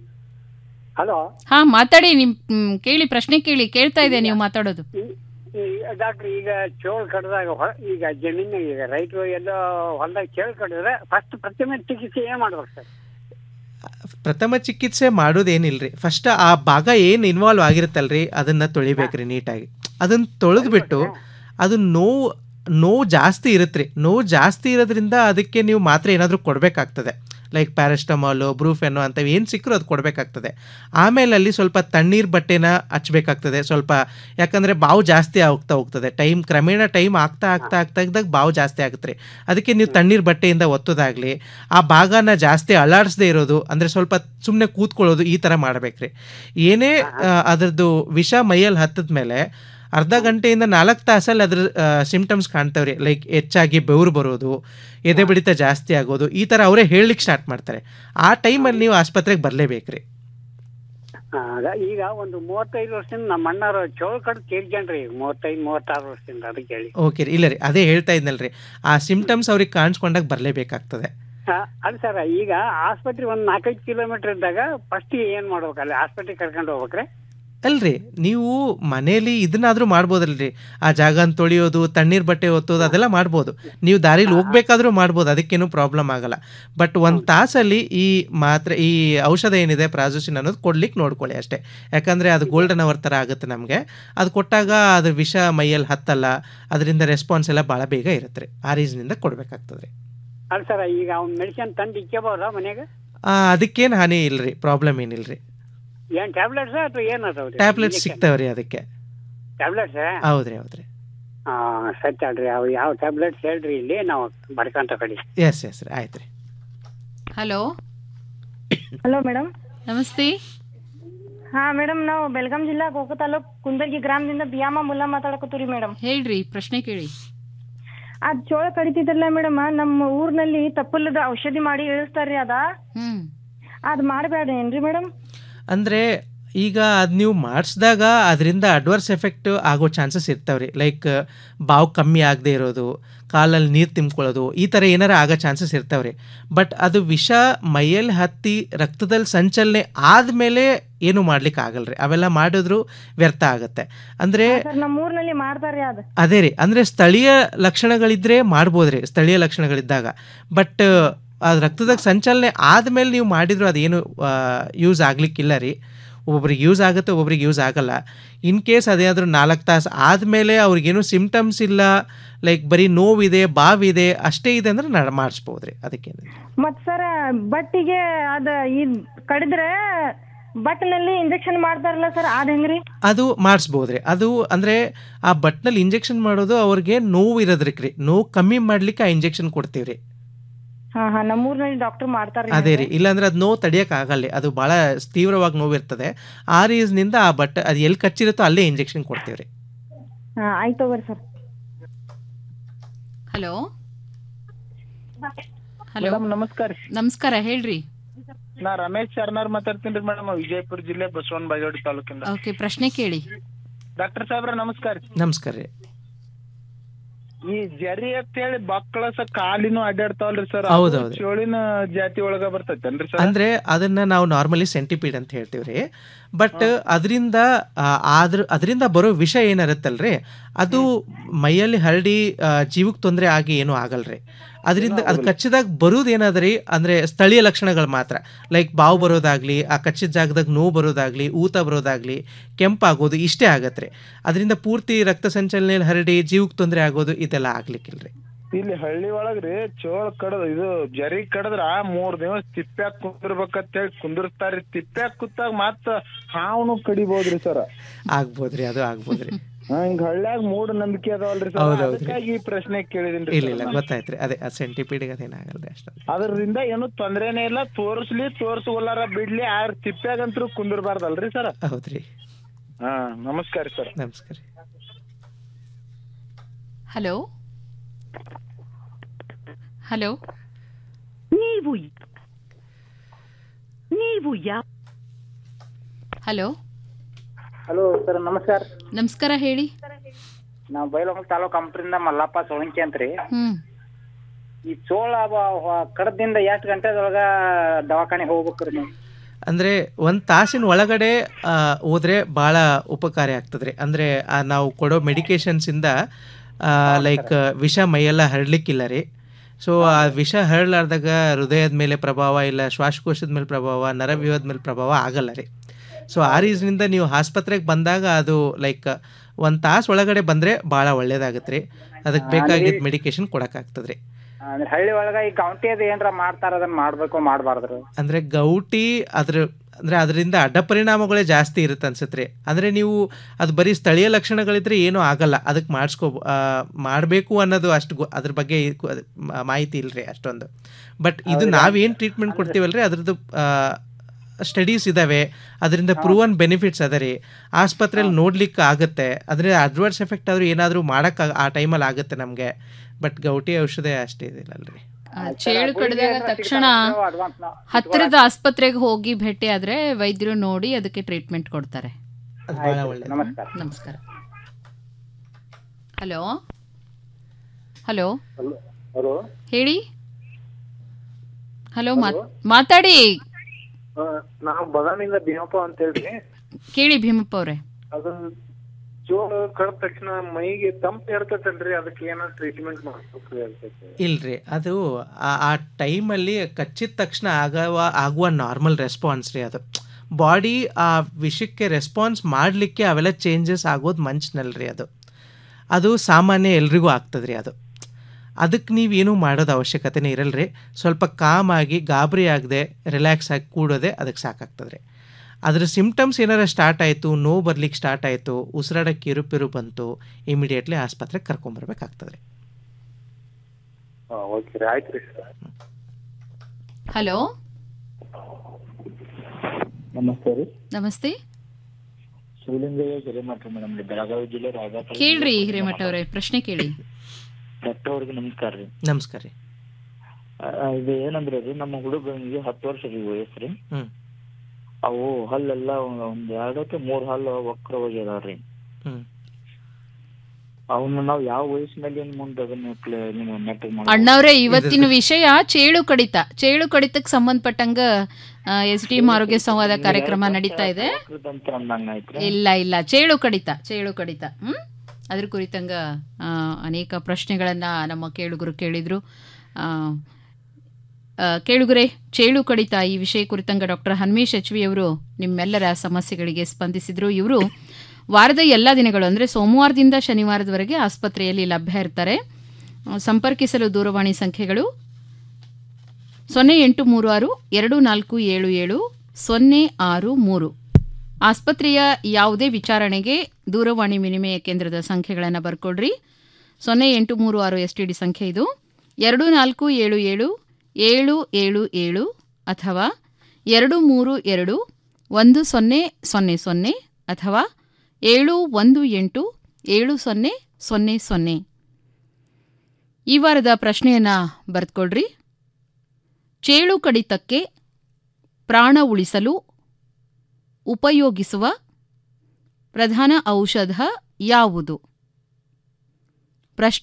ಹಲೋ ಹಾ ಮಾತಾಡಿ ನಿಮ್ ಮ್, ಕೇಳಿ ಪ್ರಶ್ನೆ ಕೇಳಿ ಕೇಳ್ತಾ ಇದೆ ನೀವು ಮಾತಾಡೋದು ಡಾಕ್ಟರ್ ಈಗ ಚೋಳ್ ಕಡ್ದಾಗ ಹೊ- ಈಗ ಜಮೀನಾಗ ಈಗ ರೈತರು ಎಲ್ಲ ಹೊಲದಾಗ ಚೇಳು ಕಡಿದ್ರೆ ಫಸ್ಟ್ ಪ್ರಥಮ ಚಿಕಿತ್ಸೆ ಏನ್ ಮಾಡ್ಬೇಕು ಸರ್ ಪ್ರಥಮ ಚಿಕಿತ್ಸೆ ಮಾಡೋದೇನಿಲ್ರಿ ಫಸ್ಟ್ ಆ ಭಾಗ ಏನು ಇನ್ವಾಲ್ವ್ ಆಗಿರುತ್ತಲ್ರಿ ಅದನ್ನ ತೊಳಿಬೇಕ್ರಿ ನೀಟಾಗಿ ಅದನ್ನ ತೊಳೆದ್ಬಿಟ್ಟು ಅದು ನೋವು ನೋವು ಜಾಸ್ತಿ ಇರುತ್ತೆ ನೋವು ಜಾಸ್ತಿ ಇರೋದ್ರಿಂದ ಅದಕ್ಕೆ ನೀವು ಮಾತ್ರೆ ಏನಾದರೂ ಕೊಡಬೇಕಾಗ್ತದೆ ಲೈಕ್ ಪ್ಯಾರಾಸ್ಟಮಾಲು ಬ್ರೂಫೆನೋ ಅಂತವು ಏನು ಸಿಕ್ಕರು ಅದು ಕೊಡಬೇಕಾಗ್ತದೆ ಆಮೇಲೆ ಅಲ್ಲಿ ಸ್ವಲ್ಪ ತಣ್ಣೀರು ಬಟ್ಟೆನ ಹಚ್ಬೇಕಾಗ್ತದೆ ಸ್ವಲ್ಪ ಯಾಕಂದರೆ ಬಾವು ಜಾಸ್ತಿ ಆಗ್ತಾ ಹೋಗ್ತದೆ ಟೈಮ್ ಕ್ರಮೇಣ ಟೈಮ್ ಆಗ್ತಾ ಆಗ್ತಾ ಆಗ್ತಾ ಇದ್ದಾಗ ಬಾವು ಜಾಸ್ತಿ ಆಗುತ್ತೆ ರೀ ಅದಕ್ಕೆ ನೀವು ತಣ್ಣೀರು ಬಟ್ಟೆಯಿಂದ ಒತ್ತೋದಾಗಲಿ ಆ ಭಾಗನ ಜಾಸ್ತಿ ಅಲ್ಲಾಡಿಸದೇ ಇರೋದು ಅಂದರೆ ಸ್ವಲ್ಪ ಸುಮ್ಮನೆ ಕೂತ್ಕೊಳ್ಳೋದು ಈ ಥರ ಮಾಡ್ಬೇಕ್ರಿ ಏನೇ ಆ, ಅದರದ್ದು ವಿಷ ಮೈಯಲ್ಲಿ ಹತ್ತದ ಮೇಲೆ ಅರ್ಧ ಗಂಟೆಯಿಂದ ನಾಲ್ಕು ತಾಸಲ್ಲಿ ಅದ್ರ ಸಿಮ್ಟಮ್ಸ್ ಕಾಣ್ತಾವ್ರಿ ಲೈಕ್ ಹೆಚ್ಚಾಗಿ ಬೆವರು ಬರೋದು ಎದೆ ಬಡಿತ ಜಾಸ್ತಿ ಆಗೋದು ಈ ಥರ ಅವರೇ ಹೇಳಲಿಕ್ಕೆ ಸ್ಟಾರ್ಟ್ ಮಾಡ್ತಾರೆ ಆ ಟೈಮಲ್ಲಿ ನೀವು ಆಸ್ಪತ್ರೆಗೆ ಬರಲೇಬೇಕ್ರಿ ಆ, ಅದ ಈಗ ಒಂದು ಮೂವತ್ತೈದು ವರ್ಷದಿಂದ ನಮ್ಮ ಅಣ್ಣರು ಚೋಳು ಕಡ್ ತೀರ್ಕೊಂಡ್ರಿ ಈಗ ಮೂವತ್ತೈದು ಮೂವತ್ತಾರು ವರ್ಷದಿಂದ ಅದಕ್ಕೆ ಹೇಳಿ ಓಕೆ ರೀ ಇಲ್ಲ ರೀ ಅದೇ ಹೇಳ್ತಾ ಇದ್ನಲ್ರಿ ಆ ಸಿಮ್ಟಮ್ಸ್ ಅವ್ರಿಗೆ ಕಾಣಿಸ್ಕೊಂಡಾಗ ಬರಲೇಬೇಕಾಗ್ತದೆ ಆ, ಅಲ್ಲ ಸರ್ ಈಗ ಆಸ್ಪತ್ರೆ ಒಂದ್ ನಾಲ್ಕೈದು ಕಿಲೋಮೀಟರ್ ಇದ್ದಾಗ ಫಸ್ಟ್ ಏನ್ ಮಾಡ್ಬೇಕು ಅಲ್ಲಿ ಆಸ್ಪತ್ರೆಗೆ ಕರ್ಕೊಂಡು ಹೋಗ್ಬೇಕ್ರಿ ಅಲ್ರಿ ನೀವು ಮನೇಲಿ ಇದನ್ನಾದ್ರೂ ಮಾಡ್ಬೋದಲ್ರಿ ಆ ಜಾಗನ ತೊಳೆಯೋದು ತಣ್ಣೀರ್ ಬಟ್ಟೆ ಒತ್ತೋದು ಅದೆಲ್ಲ ಮಾಡ್ಬೋದು ನೀವು ದಾರಿಲಿ ಹೋಗ್ಬೇಕಾದ್ರೂ ಮಾಡ್ಬೋದು ಅದಕ್ಕೇನು ಪ್ರಾಬ್ಲಮ್ ಆಗಲ್ಲ ಬಟ್ ಒಂದು ತಾಸಲ್ಲಿ ಈ ಮಾತ್ರೆ ಈ ಔಷಧ ಏನಿದೆ ಪ್ರಾಜೋಸಿನ್ ಅನ್ನೋದು ಕೊಡ್ಲಿಕ್ಕೆ ನೋಡ್ಕೊಳ್ಳಿ ಅಷ್ಟೇ ಯಾಕಂದ್ರೆ ಅದು ಗೋಲ್ಡನ್ ಅವರ್ ಥರ ಆಗುತ್ತೆ ನಮಗೆ ಅದು ಕೊಟ್ಟಾಗ ಅದು ವಿಷ ಮೈಯಲ್ಲಿ ಹತ್ತಲ್ಲ ಅದರಿಂದ ರೆಸ್ಪಾನ್ಸ್ ಎಲ್ಲ ಭಾಳ ಬೇಗ ಇರುತ್ತೆ ರೀ ಆ ರೀಸನಿಂದ ಕೊಡ್ಬೇಕಾಗ್ತದೆ ರೀ ಅಲ್ಲ ಸರ್ ಈಗ ಅವ್ನ ಮೆಡಿಸಿನ್ ತಂದು ಇಕ್ಕೋಬಹುದಾ ಮನೆಗೆ ಅದಕ್ಕೇನು ಹಾನಿ ಇಲ್ರಿ ಪ್ರಾಬ್ಲಮ್ ಏನಿಲ್ರಿ ಏನ್ ಟ್ಯಾಬ್ಲೆಟ್ಸ್ ಅಥವಾ ಏನ್ ಅದಾವ್ರಿ ಟ್ಯಾಬ್ಲೆಟ್ಸ್ ಸಿಗ್ತಾವ್ರಿ ಅದಕ್ಕೆ ಟ್ಯಾಬ್ಲೆಟ್ಸ್ ಹೌದ್ರಿ ಹೌದ್ರಿ ಹಾ ಸರಿ ತಡ್ರಿ ಅವು ಯಾವ ಟ್ಯಾಬ್ಲೆಟ್ಸ್ ಹೇಳ್ರಿ ಇಲ್ಲಿ ನಾವು ಬರ್ಕಂತ ಕಡಿ ಎಸ್ ಎಸ್ ರೀ ಆಯ್ತು ರೀ ಹಲೋ ಹಲೋ ಮೇಡಮ್ ನಮಸ್ತೆ ಹಾ ಮೇಡಮ್ ನಾವು ಬೆಳಗಾಂ ಜಿಲ್ಲಾ ಗೋಕಾ ತಾಲೂಕ್ ಕುಂದರ್ಗಿ ಗ್ರಾಮದಿಂದ ಬಿಯಾಮ ಮುಲ್ಲಾ ಮಾತಾಡಕತ್ತೀವಿ ಮೇಡಮ್ ಹೇಳ್ರಿ ಪ್ರಶ್ನೆ ಕೇಳಿ ಅದ್ ಚೋಳ ಕಡಿತಿದ್ರಲ್ಲ ಮೇಡಮ್ ನಮ್ಮ ಊರ್ನಲ್ಲಿ ತಪ್ಪಲದ ಔಷಧಿ ಮಾಡಿ ಇಳಿಸ್ತಾರ್ರಿ ಅದ ಹ್ಮ್ ಅದ್ ಮಾಡಬೇಡ ಏನ್ರಿ ಮೇಡಮ್ ಅಂದರೆ ಈಗ ಅದು ನೀವು ಮಾಡಿಸಿದಾಗ ಅದರಿಂದ ಅಡ್ವರ್ಸ್ ಎಫೆಕ್ಟ್ ಆಗೋ ಚಾನ್ಸಸ್ ಇರ್ತಾವ್ರಿ ಲೈಕ್ ಬಾವು ಕಮ್ಮಿ ಆಗದೆ ಇರೋದು ಕಾಲಲ್ಲಿ ನೀರು ತಿಮ್ಕೊಳ್ಳೋದು ಈ ಥರ ಏನಾರ ಆಗೋ ಚಾನ್ಸಸ್ ಇರ್ತಾವ್ರಿ ಬಟ್ ಅದು ವಿಷ ಮೈಯಲ್ಲಿ ಹತ್ತಿ ರಕ್ತದಲ್ಲಿ ಸಂಚಲನೆ ಆದಮೇಲೆ ಏನು ಮಾಡ್ಲಿಕ್ಕೆ ಆಗಲ್ರಿ ಅವೆಲ್ಲ ಮಾಡಿದ್ರು ವ್ಯರ್ಥ ಆಗುತ್ತೆ ಅಂದರೆ ಸರ್ ನಮ್ಮ ಊರ್ನಲ್ಲಿ ಮಾಡ್ತಾರ್ರಿ ಅದ ಅದೇ ರೀ ಅಂದರೆ ಸ್ಥಳೀಯ ಲಕ್ಷಣಗಳಿದ್ರೆ ಮಾಡ್ಬೋದ್ರಿ ಸ್ಥಳೀಯ ಲಕ್ಷಣಗಳಿದ್ದಾಗ ಬಟ್ ಅದು ರಕ್ತದಾಗ ಸಂಚಲನೆ ಆದಮೇಲೆ ನೀವು ಮಾಡಿದ್ರು ಅದೇನು ಯೂಸ್ ಆಗ್ಲಿಕ್ಕಿಲ್ಲ ರೀ ಒಬ್ಬೊಬ್ರಿಗೆ ಯೂಸ್ ಆಗುತ್ತೆ ಒಬ್ಬೊಬ್ರಿಗೆ ಯೂಸ್ ಆಗಲ್ಲ ಇನ್ ಕೇಸ್ ಅದೇನಾದರೂ ನಾಲ್ಕು ತಾಸು ಆದಮೇಲೆ ಅವ್ರಿಗೇನು ಸಿಮ್ಟಮ್ಸ್ ಇಲ್ಲ ಲೈಕ್ ಬರೀ ನೋವಿದೆ ಬಾವಿದೆ ಅಷ್ಟೇ ಇದೆ ಅಂದ್ರೆ ನಡ ಮಾಡಿಸ್ಬೋದು ರೀ ಅದಕ್ಕೇನು ಮತ್ ಸರ್ ಬಟ್ಟಿಗೆ ಅದ ಇದ್ ಕಡಿದ್ರೆ ಬಟ್ನಲ್ಲಿ ಇಂಜೆಕ್ಷನ್ ಮಾಡ್ತಾರಲ್ಲ ಸರ್ ಅದ್ ಹೆಂಗ್ರಿ ಅದು ಮಾಡಿಸ್ಬೋದ್ರಿ ಅದು ಅಂದರೆ ಆ ಬಟ್ನಲ್ಲಿ ಇಂಜೆಕ್ಷನ್ ಮಾಡೋದು ಅವ್ರಿಗೆ ನೋವು ಇರೋದ್ರಿಕ್ ರೀ ನೋವು ಕಮ್ಮಿ ಮಾಡ್ಲಿಕ್ಕೆ ಆ ಇಂಜೆಕ್ಷನ್ ಕೊಡ್ತೀವಿ ರೀ ಹಾ ಹಾ ನಮ್ಮ ಊರ್ನಲ್ಲಿ ಡಾಕ್ಟರ್ ಮಾಡ್ತಾರ್ರಿ ಅದೇ ರೀ ಇಲ್ಲಾಂದ್ರೆ ಅದು ನೋವು ತಡಿಯಕ್ಕೆ ಆಗಲ್ಲ ಅದು ಭಾಳ ತೀವ್ರವಾಗಿ ನೋವು ಇರ್ತದೆ ಆ ರೀಸ್ನಿಂದ ಆ ಬಟ್ ಅದು ಎಲ್ಲಿ ಕಚ್ಚಿರುತ್ತೋ ಅಲ್ಲೇ ಇಂಜೆಕ್ಷನ್ ಕೊಡ್ತೀವಿ ರೀ ಹಾ ಆಯ್ತು ತಗೋರಿ ಸರ್ ಹಲೋ ಹಲೋ ಮೇಡಮ್ ನಮಸ್ಕಾರ ನಮಸ್ಕಾರ ಹೇಳ್ರಿ ನಾ ರಮೇಶ್ ಶರ್ನಾರ್ ಮಾತಾಡ್ತೀನಿ ಮೇಡಮ್ ವಿಜಯಪುರ ಜಿಲ್ಲೆ ಬಸವನ ಬಾಗೇವಾಡಿ ತಾಲೂಕಿಂದ ಓಕೆ ಪ್ರಶ್ನೆ ಕೇಳಿ ಡಾಕ್ಟರ್ ಸಾಹೇಬ್ರ ನಮಸ್ಕಾರ ನಮಸ್ಕಾರ ರೀ ಈ ಜರಿ ಅಂತ ಹೇಳಿ ಬಕ್ಕಳಸ ಕಾಲಿನೂ ಅಡ್ಡಾಡ್ತಾವಲ್ರಿ ಸರ್ ಹೌದ್ ಹೌದ್ರಿ. ಚೋಳಿನ ಜಾತಿ ಒಳಗ ಬರ್ತೈತೇನ್ರಿ ಸರ್ ಅಂದ್ರೆ ಅದನ್ನ ನಾವು ನಾರ್ಮಲಿ ಸೆಂಟಿಪೀಡ್ ಅಂತ ಹೇಳ್ತೀವ್ರಿ ಬಟ್ ಅದರಿಂದ ಅದ್ರ ಅದರಿಂದ ಬರೋ ವಿಷ ಏನಿರುತ್ತಲ್ರಿ ಅದು ಮೈಯಲ್ಲಿ ಹರಡಿ ಜೀವಕ್ಕೆ ತೊಂದರೆ ಆಗಿ ಏನೂ ಆಗಲ್ರಿ ಅದರಿಂದ ಅದು ಕಚ್ಚಿದಾಗ ಬರೋದು ಏನಾದ್ರಿ ಅಂದ್ರೆ ಸ್ಥಳೀಯ ಲಕ್ಷಣಗಳು ಮಾತ್ರ ಲೈಕ್ ಬಾವು ಬರೋದಾಗ್ಲಿ ಆ ಕಚ್ಚಿದ ಜಾಗದಾಗ ನೋವು ಬರೋದಾಗ್ಲಿ ಊತ ಬರೋದಾಗ್ಲಿ ಕೆಂಪಾಗೋದು ಇಷ್ಟೇ ಆಗತ್ತೆ ರೀ ಅದರಿಂದ ಪೂರ್ತಿ ರಕ್ತ ಸಂಚಲನೆ ಹರಡಿ ಜೀವಕ್ಕೆ ತೊಂದರೆ ಆಗೋದು ಇದೆಲ್ಲ ಆಗ್ಲಿಕ್ಕಿಲ್ರಿ ಇಲ್ಲಿ ಹಳ್ಳಿ ಒಳಗ್ರಿ ಚೋಳ ಕಡದ ಇದು ಜರಿ ಕಡದ್ರ ಮೂರ್ ದಿವಸ ತಿಪ್ಪ್ಯಾಗ ಕುಂದಿರ್ಬೇಕಂತ ಹೇಳಿ ಕುಂದಿರ್ತಾರಿ ತಿಪ್ಪ್ಯಾಗ ಕುತ್ತಾಗ ಮತ್ತ ಹಾವನು ಕಡಿಬೋದ್ರಿ ಸರ್ ಆಗ್ಬೋದ್ರಿ ಅದು ಆಗ್ಬೋದ್ರಿ ಹಿಂಗ ಹಳ್ಳ್ಯಾಗ ಮೂಢ ನಂಬಿಕೆ ಅದಾವಲ್ರಿ ಸರ್ ಹೌದೌದ್ರಿ. ಅದಕ್ಕಾಗಿ ಈ ಪ್ರಶ್ನೆ ಕೇಳಿದಿನ್ರಿ ಇಲ್ಲ ಇಲ್ಲ ಗೊತ್ತಾಯ್ತ್ರಿ ಅದೇ ಆ ಸೆಂಟಿಪೀಡಿಗೆ ಅದೇನಾಗಲ್ರಿ ಅಷ್ಟೊಂದು ಅದರಿಂದ ಏನು ತೊಂದ್ರೆನೇ ಇಲ್ಲ ತೋರಿಸ್ಲಿ ತೋರ್ಸ್ಕೊಲ್ಲಾರ ಬಿಡ್ಲಿ ಆರ್ ತಿಪ್ಪ್ಯಾಗಂತ್ರು ಕುಂದಿರ್ಬಾರ್ದಲ್ರಿ ಸರ್ ಹೌದ್ರಿ ಹಾ ನಮಸ್ಕಾರ ಸರ್ ನಮಸ್ಕಾರ ಹಲೋ ಹಲೋ ನೀವು ನೀವು ಯಾ ಹಲೋ ಹಲೋ ಸರ್ ನಮಸ್ಕಾರ ನಮಸ್ಕಾರ ಹೇಳಿ ನಾವು ಬೈಲಹೊಂಗ ತಾಲೂಕು ಕಂಪ್ನಿಯಿಂದ ಮಲ್ಲಪ್ಪ ಸೋಳಂಕಿ ಅಂತ್ರಿ ಹ್ಮ್ ಈ ಚೋಳ ಕಡದಿಂದ ಎಷ್ಟು ಗಂಟೆದೊಳಗ ದವಾಖಾನೆ ಹೋಗ್ಬೇಕ್ರಿ ನೀವು ಅಂದರೆ ಒಂದು ತಾಸಿನ ಒಳಗಡೆ ಆ, ಹೋದ್ರೆ ಭಾಳ ಉಪಕಾರಿ ಆಗ್ತದ್ರಿ ಅಂದರೆ ನಾವು ಕೊಡೋ ಮೆಡಿಕೇಶನ್ಸಿಂದ ಲೈಕ್ ವಿಷ ಮೈಯೆಲ್ಲ ಹರಡ್ಲಿಕ್ಕಿಲ್ಲ ರೀ ಸೊ ಆ ವಿಷ ಹರಡ್ಲಾರ್ದಾಗ ಹೃದಯದ ಮೇಲೆ ಪ್ರಭಾವ ಇಲ್ಲ ಶ್ವಾಸಕೋಶದ ಮೇಲೆ ಪ್ರಭಾವ ನರವ್ಯೂಹದ ಮೇಲೆ ಪ್ರಭಾವ ಆಗಲ್ಲ ರೀ ಸೊ ಆ ರೀಸನಿಂದ ನೀವು ಆಸ್ಪತ್ರೆಗೆ ಬಂದಾಗ ಅದು ಲೈಕ್ ಒಂದು ತಾಸು ಒಳಗಡೆ ಬಂದರೆ ಭಾಳ ಒಳ್ಳೇದಾಗತ್ತೆ ರೀ ಅದಕ್ಕೆ ಬೇಕಾಗಿದ್ದ ಮೆಡಿಕೇಶನ್ ಕೊಡೋಕ್ಕಾಗ್ತದೆ ರೀ ಅಂದ್ರೆ ಹಳ್ಳಿ ಒಳಗ ಈ ಗೌಂಟಿ ಅದ ಏನ್ರ ಮಾಡ್ತಾರ ಅದನ್ನ ಮಾಡ್ಬೇಕು ಮಾಡ್ಬಾರ್ದ್ರಿ ಅಂದರೆ ಗೌಟಿ ಅದ್ರ ಅಂದರೆ ಅದರಿಂದ ಅಡ್ಡ ಪರಿಣಾಮಗಳೇ ಜಾಸ್ತಿ ಇರುತ್ತೆ ಅನ್ಸುತ್ತೆ ರೀ ಅಂದರೆ ನೀವು ಅದು ಬರೀ ಸ್ಥಳೀಯ ಲಕ್ಷಣಗಳಿದ್ರೆ ಏನೂ ಆಗಲ್ಲ ಅದಕ್ಕೆ ಮಾಡಿಸ್ಕೋ ಮಾಡಬೇಕು ಅನ್ನೋದು ಅಷ್ಟು ಗೊ ಅದ್ರ ಬಗ್ಗೆ ಕು- ಅದ್ ಮಾ- ಮಾಹಿತಿ ಇಲ್ರಿ ಅಷ್ಟೊಂದು ಬಟ್ ಇದು ಹೌದಾ? ನಾವೇನು ಟ್ರೀಟ್ಮೆಂಟ್ ಕೊಡ್ತೀವಲ್ರಿ ಅದ್ರದ್ದು ಸ್ಟಡೀಸ್ ಇದಾವೆ ಅದರಿಂದ ಪ್ರೂವನ್ ಬೆನಿಫಿಟ್ಸ್ ಅದ ರೀ ಆಸ್ಪತ್ರೆಯಲ್ಲಿ ನೋಡ್ಲಿಕ್ಕೆ ಆಗುತ್ತೆ ಅಂದರೆ ಅಡ್ವರ್ಸ್ ಎಫೆಕ್ಟ್ ಆದರೂ ಏನಾದರೂ ಮಾಡೋಕ್ಕೆ ಆ ಟೈಮಲ್ಲಿ ಆಗುತ್ತೆ ನಮಗೆ ಬಟ್ ಗೌಟಿ ಔಷಧ ಅಷ್ಟೇ ಇದಿಲ್ಲಲ್ರಿ ಆ, ಚೇಳು ಕಡಿದಾಗ ತಕ್ಷಣ ಹತ್ತಿರದ ಆಸ್ಪತ್ರೆಗೆ ಹೋಗಿ ಭೇಟಿ ಆದ್ರೆ ವೈದ್ಯರು ನೋಡಿ ಅದಕ್ಕೆ ಟ್ರೀಟ್ಮೆಂಟ್ ಕೊಡ್ತಾರೆ ಅದು ಭಾಳ ಒಳ್ಳೆಯದು ನಮಸ್ಕಾರ ನಮಸ್ಕಾರ ಹಲೋ ಹಲೋ ಹಲೋ ಹೇಳಿ ಹಲೋ ಮಾತಾಡಿ ನಾವು ಬದಾಮಿಂದ ಭೀಮಪ್ಪ ಅಂತ ಹೇಳ್ರಿ ಕೇಳಿ ಭೀಮಪ್ಪ ಅವ್ರೆ ಅದು ಜೋಳ ಕಳೆದ ತಕ್ಷಣ ಮೈಗೆ ತಂಪು ಇರ್ತೈತಲ್ರಿ ಅದಕ್ಕೆ ಏನೋ ಟ್ರೀಟ್ಮೆಂಟ್ ಮಾಡ್ಬೇಕು ಇರ್ತೈತೆ ಇಲ್ರಿ ಅದು ಆ ಆ ಟೈಮಲ್ಲಿ ಕಚ್ಚಿದ ತಕ್ಷಣ ಆಗವ ಆಗುವ ನಾರ್ಮಲ್ ರೆಸ್ಪಾನ್ಸ್ ರೀ ಅದು ಬಾಡಿ ಆ ವಿಷಯಕ್ಕೆ ರೆಸ್ಪಾನ್ಸ್ ಮಾಡಲಿಕ್ಕೆ ಅವೆಲ್ಲ ಚೇಂಜಸ್ ಆಗೋದು ಮಂಚ್ನಲ್ರಿ ಅದು ಅದು ಸಾಮಾನ್ಯ ಎಲ್ರಿಗೂ ಆಗ್ತದ್ರಿ ಅದು ಅದಕ್ಕೆ ನೀವೇನು ಮಾಡೋದು ಅವಶ್ಯಕತೆನೇ ಇರಲ್ರಿ ಸ್ವಲ್ಪ ಕಾಮ್ ಆಗಿ ಗಾಬರಿ ಆಗದೆ ರಿಲ್ಯಾಕ್ಸ್ ಆಗಿ ಕೂಡೋದೆ ಅದಕ್ಕೆ ಸಾಕಾಗ್ತದೆ ರೀ ಅದ್ರ ಸಿಮ್ಟಮ್ಸ್ ಏನಾರ ಸ್ಟಾರ್ಟ್ ಆಯಿತು ನೋವು ಬರ್ಲಿಕ್ಕೆ ಸ್ಟಾರ್ಟ್ ಆಯಿತು ಉಸಿರಾಡಕ್ಕೆ ಇರುಪಿರು ಬಂತು ಇಮಿಡಿಯೇಟ್ಲಿ ಆಸ್ಪತ್ರೆಗೆ ಕರ್ಕೊಂಬರ್ಬೇಕಾಗ್ತದೆ ರೀ ಓಕೆ ರೀ ಆಯ್ತು ರೀ ಸರ್ ಹಲೋ ನಮಸ್ತೆ ರೀ ನಮಸ್ತೆ ಶಿವಲಿಂಗಯ್ಯ ಹಿರೇಮಠ ಮೇಡಮ್ ರೀ ಬೆಳಗಾವಿ ಜಿಲ್ಲೆ ರಾಜಾಪುರ ಕೇಳ್ರಿ ಹಿರೇಮಠ ಅವರೇ ಪ್ರಶ್ನೆ ಕೇಳಿ ಡಾಕ್ಟರ್ ಅವ್ರಿಗೆ ನಮಸ್ಕಾರ ರೀ ನಮಸ್ಕಾರ ರೀ ಆ, ಇದು ಏನಂದ್ರೆ ರೀ ನಮ್ಮ ಹುಡುಗನಿಗೆ ಹತ್ತು ವರ್ಷ ರೀ ವಯಸ್ಸು ರೀ ಹ್ಞೂ ಅವು ಹಲ್ಲೆಲ್ಲ ಒಂದ್ ಎರಡಕ್ಕೆ ಮೂರ್ ಹಲ್ಲು ವಕ್ರವಾಗಿ ಅದಾವ್ರಿ ಹ್ಞೂ ಅವನ್ನ ನಾವು ಯಾವ ವಯಸ್ಸಿನಲ್ಲಿ ಏನ್ ಮುಂದೆ ಅದನ್ನ ಕ್ಲ- ನೀವು ನೆಟ್ಟಗ್ ಮಾಡ್ಬೋದು? ಅಣ್ಣವ್ರೆ ಇವತ್ತಿನ ವಿಷಯ ಚೇಳು ಕಡಿತ ಚೇಳು ಕಡಿತಕ್ಕೆ ಸಂಬಂಧಪಟ್ಟಂಗ ಎಸ್ ಡಿ ಎಂ ಆರೋಗ್ಯ ಸಂವಾದ ಕಾರ್ಯಕ್ರಮ ನಡೀತಾ ಇದೆ ಅಂತ ಅಂದಂಗ ಆಯ್ತ್ರಿ ಇಲ್ಲ ಇಲ್ಲ ಚೇಳು ಕಡಿತ ಚೇಳು ಕಡಿತ ಹ್ಮ್ ಅದ್ರ ಕುರಿತಂಗ ಆ, ಅನೇಕ ಪ್ರಶ್ನೆಗಳನ್ನ ನಮ್ಮ ಕೇಳುಗರು ಕೇಳಿದ್ರು ಆ, ಆ, ಕೇಳುಗರೆ ಚೇಳು ಕಡಿತ ಈ ವಿಷಯ ಕುರಿತಂಗ ಡಾಕ್ಟರ್ ಹನ್ಮೇಶ್ ಎಚ್ ವಿ ಅವರು ನಿಮ್ಮೆಲ್ಲರ ಸಮಸ್ಯೆಗಳಿಗೆ ಸ್ಪಂದಿಸಿದ್ರು ಇವರು ವಾರದ ಎಲ್ಲ ದಿನಗಳು ಅಂದರೆ ಸೋಮವಾರದಿಂದ ಶನಿವಾರದವರೆಗೆ ಆಸ್ಪತ್ರೆಯಲ್ಲಿ ಲಭ್ಯ ಇರ್ತಾರೆ ಆ, ಸಂಪರ್ಕಿಸಲು ದೂರವಾಣಿ ಸಂಖ್ಯೆಗಳು ಸೊನ್ನೆ ಎಂಟು ಮೂರು ಆರು ಎರಡು ನಾಲ್ಕು ಏಳು ಏಳು ಸೊನ್ನೆ ಆರು ಮೂರು ಆಸ್ಪತ್ರೆಯ ಯಾವುದೇ ವಿಚಾರಣೆಗೆ ದೂರವಾಣಿ ವಿನಿಮಯ ಕೇಂದ್ರದ ಸಂಖ್ಯೆಗಳನ್ನು ಬರ್ಕೊಳ್ರಿ ಸೊನ್ನೆ ಎಂಟು ಮೂರು ಆರು ಎಸ್ ಟಿ ಡಿ ಸಂಖ್ಯೆ ಇದು ಎರಡು ನಾಲ್ಕು ಏಳು ಏಳು ಏಳು ಏಳು ಏಳು ಅಥವಾ ಎರಡು ಮೂರು ಎರಡು ಒಂದು ಸೊನ್ನೆ ಸೊನ್ನೆ ಸೊನ್ನೆ ಅಥವಾ ಏಳು ಒಂದು ಎಂಟು ಏಳು ಸೊನ್ನೆ ಸೊನ್ನೆ ಸೊನ್ನೆ ಈ ವಾರದ ಪ್ರಶ್ನೆಯನ್ನು ಬರೆದುಕೊಳ್ರಿ ಚೇಳು ಕಡಿತಕ್ಕೆ ಪ್ರಾಣ ಉಳಿಸಲು ಉಪಯೋಗಿಸುವ ಪ್ರಧಾನ ಔಷಧ ಯಾವುದು ಪ್ರಶ್ನೆ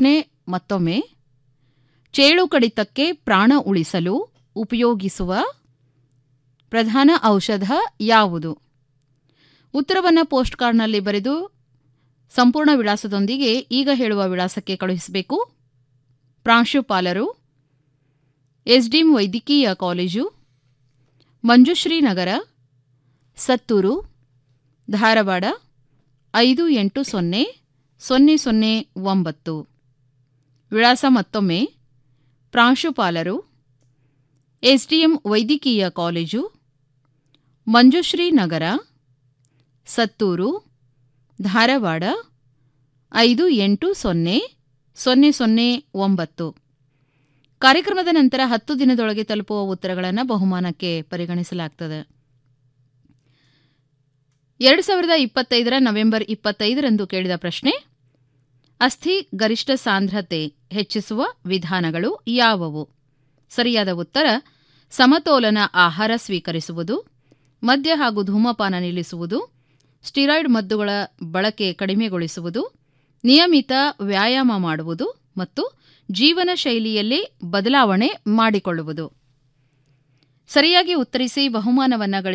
ಮತ್ತೊಮ್ಮೆ ಚೇಳು ಕಡಿತಕ್ಕೆ ಪ್ರಾಣ ಉಳಿಸಲು ಉಪಯೋಗಿಸುವ ಪ್ರಧಾನ ಔಷಧ ಯಾವುದು ಉತ್ತರವನ್ನು ಪೋಸ್ಟ್ ಕಾರ್ಡ್ನಲ್ಲಿ ಬರೆದು ಸಂಪೂರ್ಣ ವಿಳಾಸದೊಂದಿಗೆ ಈಗ ಹೇಳುವ ವಿಳಾಸಕ್ಕೆ ಕಳುಹಿಸಬೇಕು ಪ್ರಾಂಶುಪಾಲರು ಎಸ್ಡಿಎಂ ವೈದ್ಯಕೀಯ ಕಾಲೇಜು ಮಂಜುಶ್ರೀ ನಗರ ಸತ್ತೂರು ಧಾರವಾಡ ಐದು ಎಂಟು ಸೊನ್ನೆ ಸೊನ್ನೆ ಸೊನ್ನೆ ಒಂಬತ್ತು ವಿಳಾಸ ಮತ್ತೊಮ್ಮೆ ಪ್ರಾಂಶುಪಾಲರು ಎಸ್ಡಿಎಂ ವೈದ್ಯಕೀಯ ಕಾಲೇಜು ಮಂಜುಶ್ರೀ ನಗರ ಸತ್ತೂರು ಧಾರವಾಡ ಐದು ಎಂಟು ಸೊನ್ನೆ ಸೊನ್ನೆ ಸೊನ್ನೆ ಒಂಬತ್ತು ಕಾರ್ಯಕ್ರಮದ ನಂತರ ಹತ್ತು ದಿನದೊಳಗೆ ತಲುಪುವ ಉತ್ತರಗಳನ್ನು ಬಹುಮಾನಕ್ಕೆ ಪರಿಗಣಿಸಲಾಗುತ್ತದೆ ಎರಡು ಸಾವಿರದ ಇಪ್ಪತ್ತೈದರ ನವೆಂಬರ್ ಇಪ್ಪತ್ತೈದರಂದು ಕೇಳಿದ ಪ್ರಶ್ನೆ ಅಸ್ಥಿ ಗರಿಷ್ಠ ಸಾಂದ್ರತೆ ಹೆಚ್ಚಿಸುವ ವಿಧಾನಗಳು ಯಾವುವು ಸರಿಯಾದ ಉತ್ತರ ಸಮತೋಲನ ಆಹಾರ ಸ್ವೀಕರಿಸುವುದು ಮದ್ಯ ಹಾಗೂ ಧೂಮಪಾನ ನಿಲ್ಲಿಸುವುದು ಸ್ಟಿರಾಯ್ಡ್ ಮದ್ದುಗಳ ಬಳಕೆ ಕಡಿಮೆಗೊಳಿಸುವುದು ನಿಯಮಿತ ವ್ಯಾಯಾಮ ಮಾಡುವುದು ಮತ್ತು ಜೀವನ ಶೈಲಿಯಲ್ಲಿ ಬದಲಾವಣೆ ಮಾಡಿಕೊಳ್ಳುವುದು ಸರಿಯಾಗಿ ಉತ್ತರಿಸಿ ಬಹುಮಾನವನ್ನು ಗಳಿಸಿ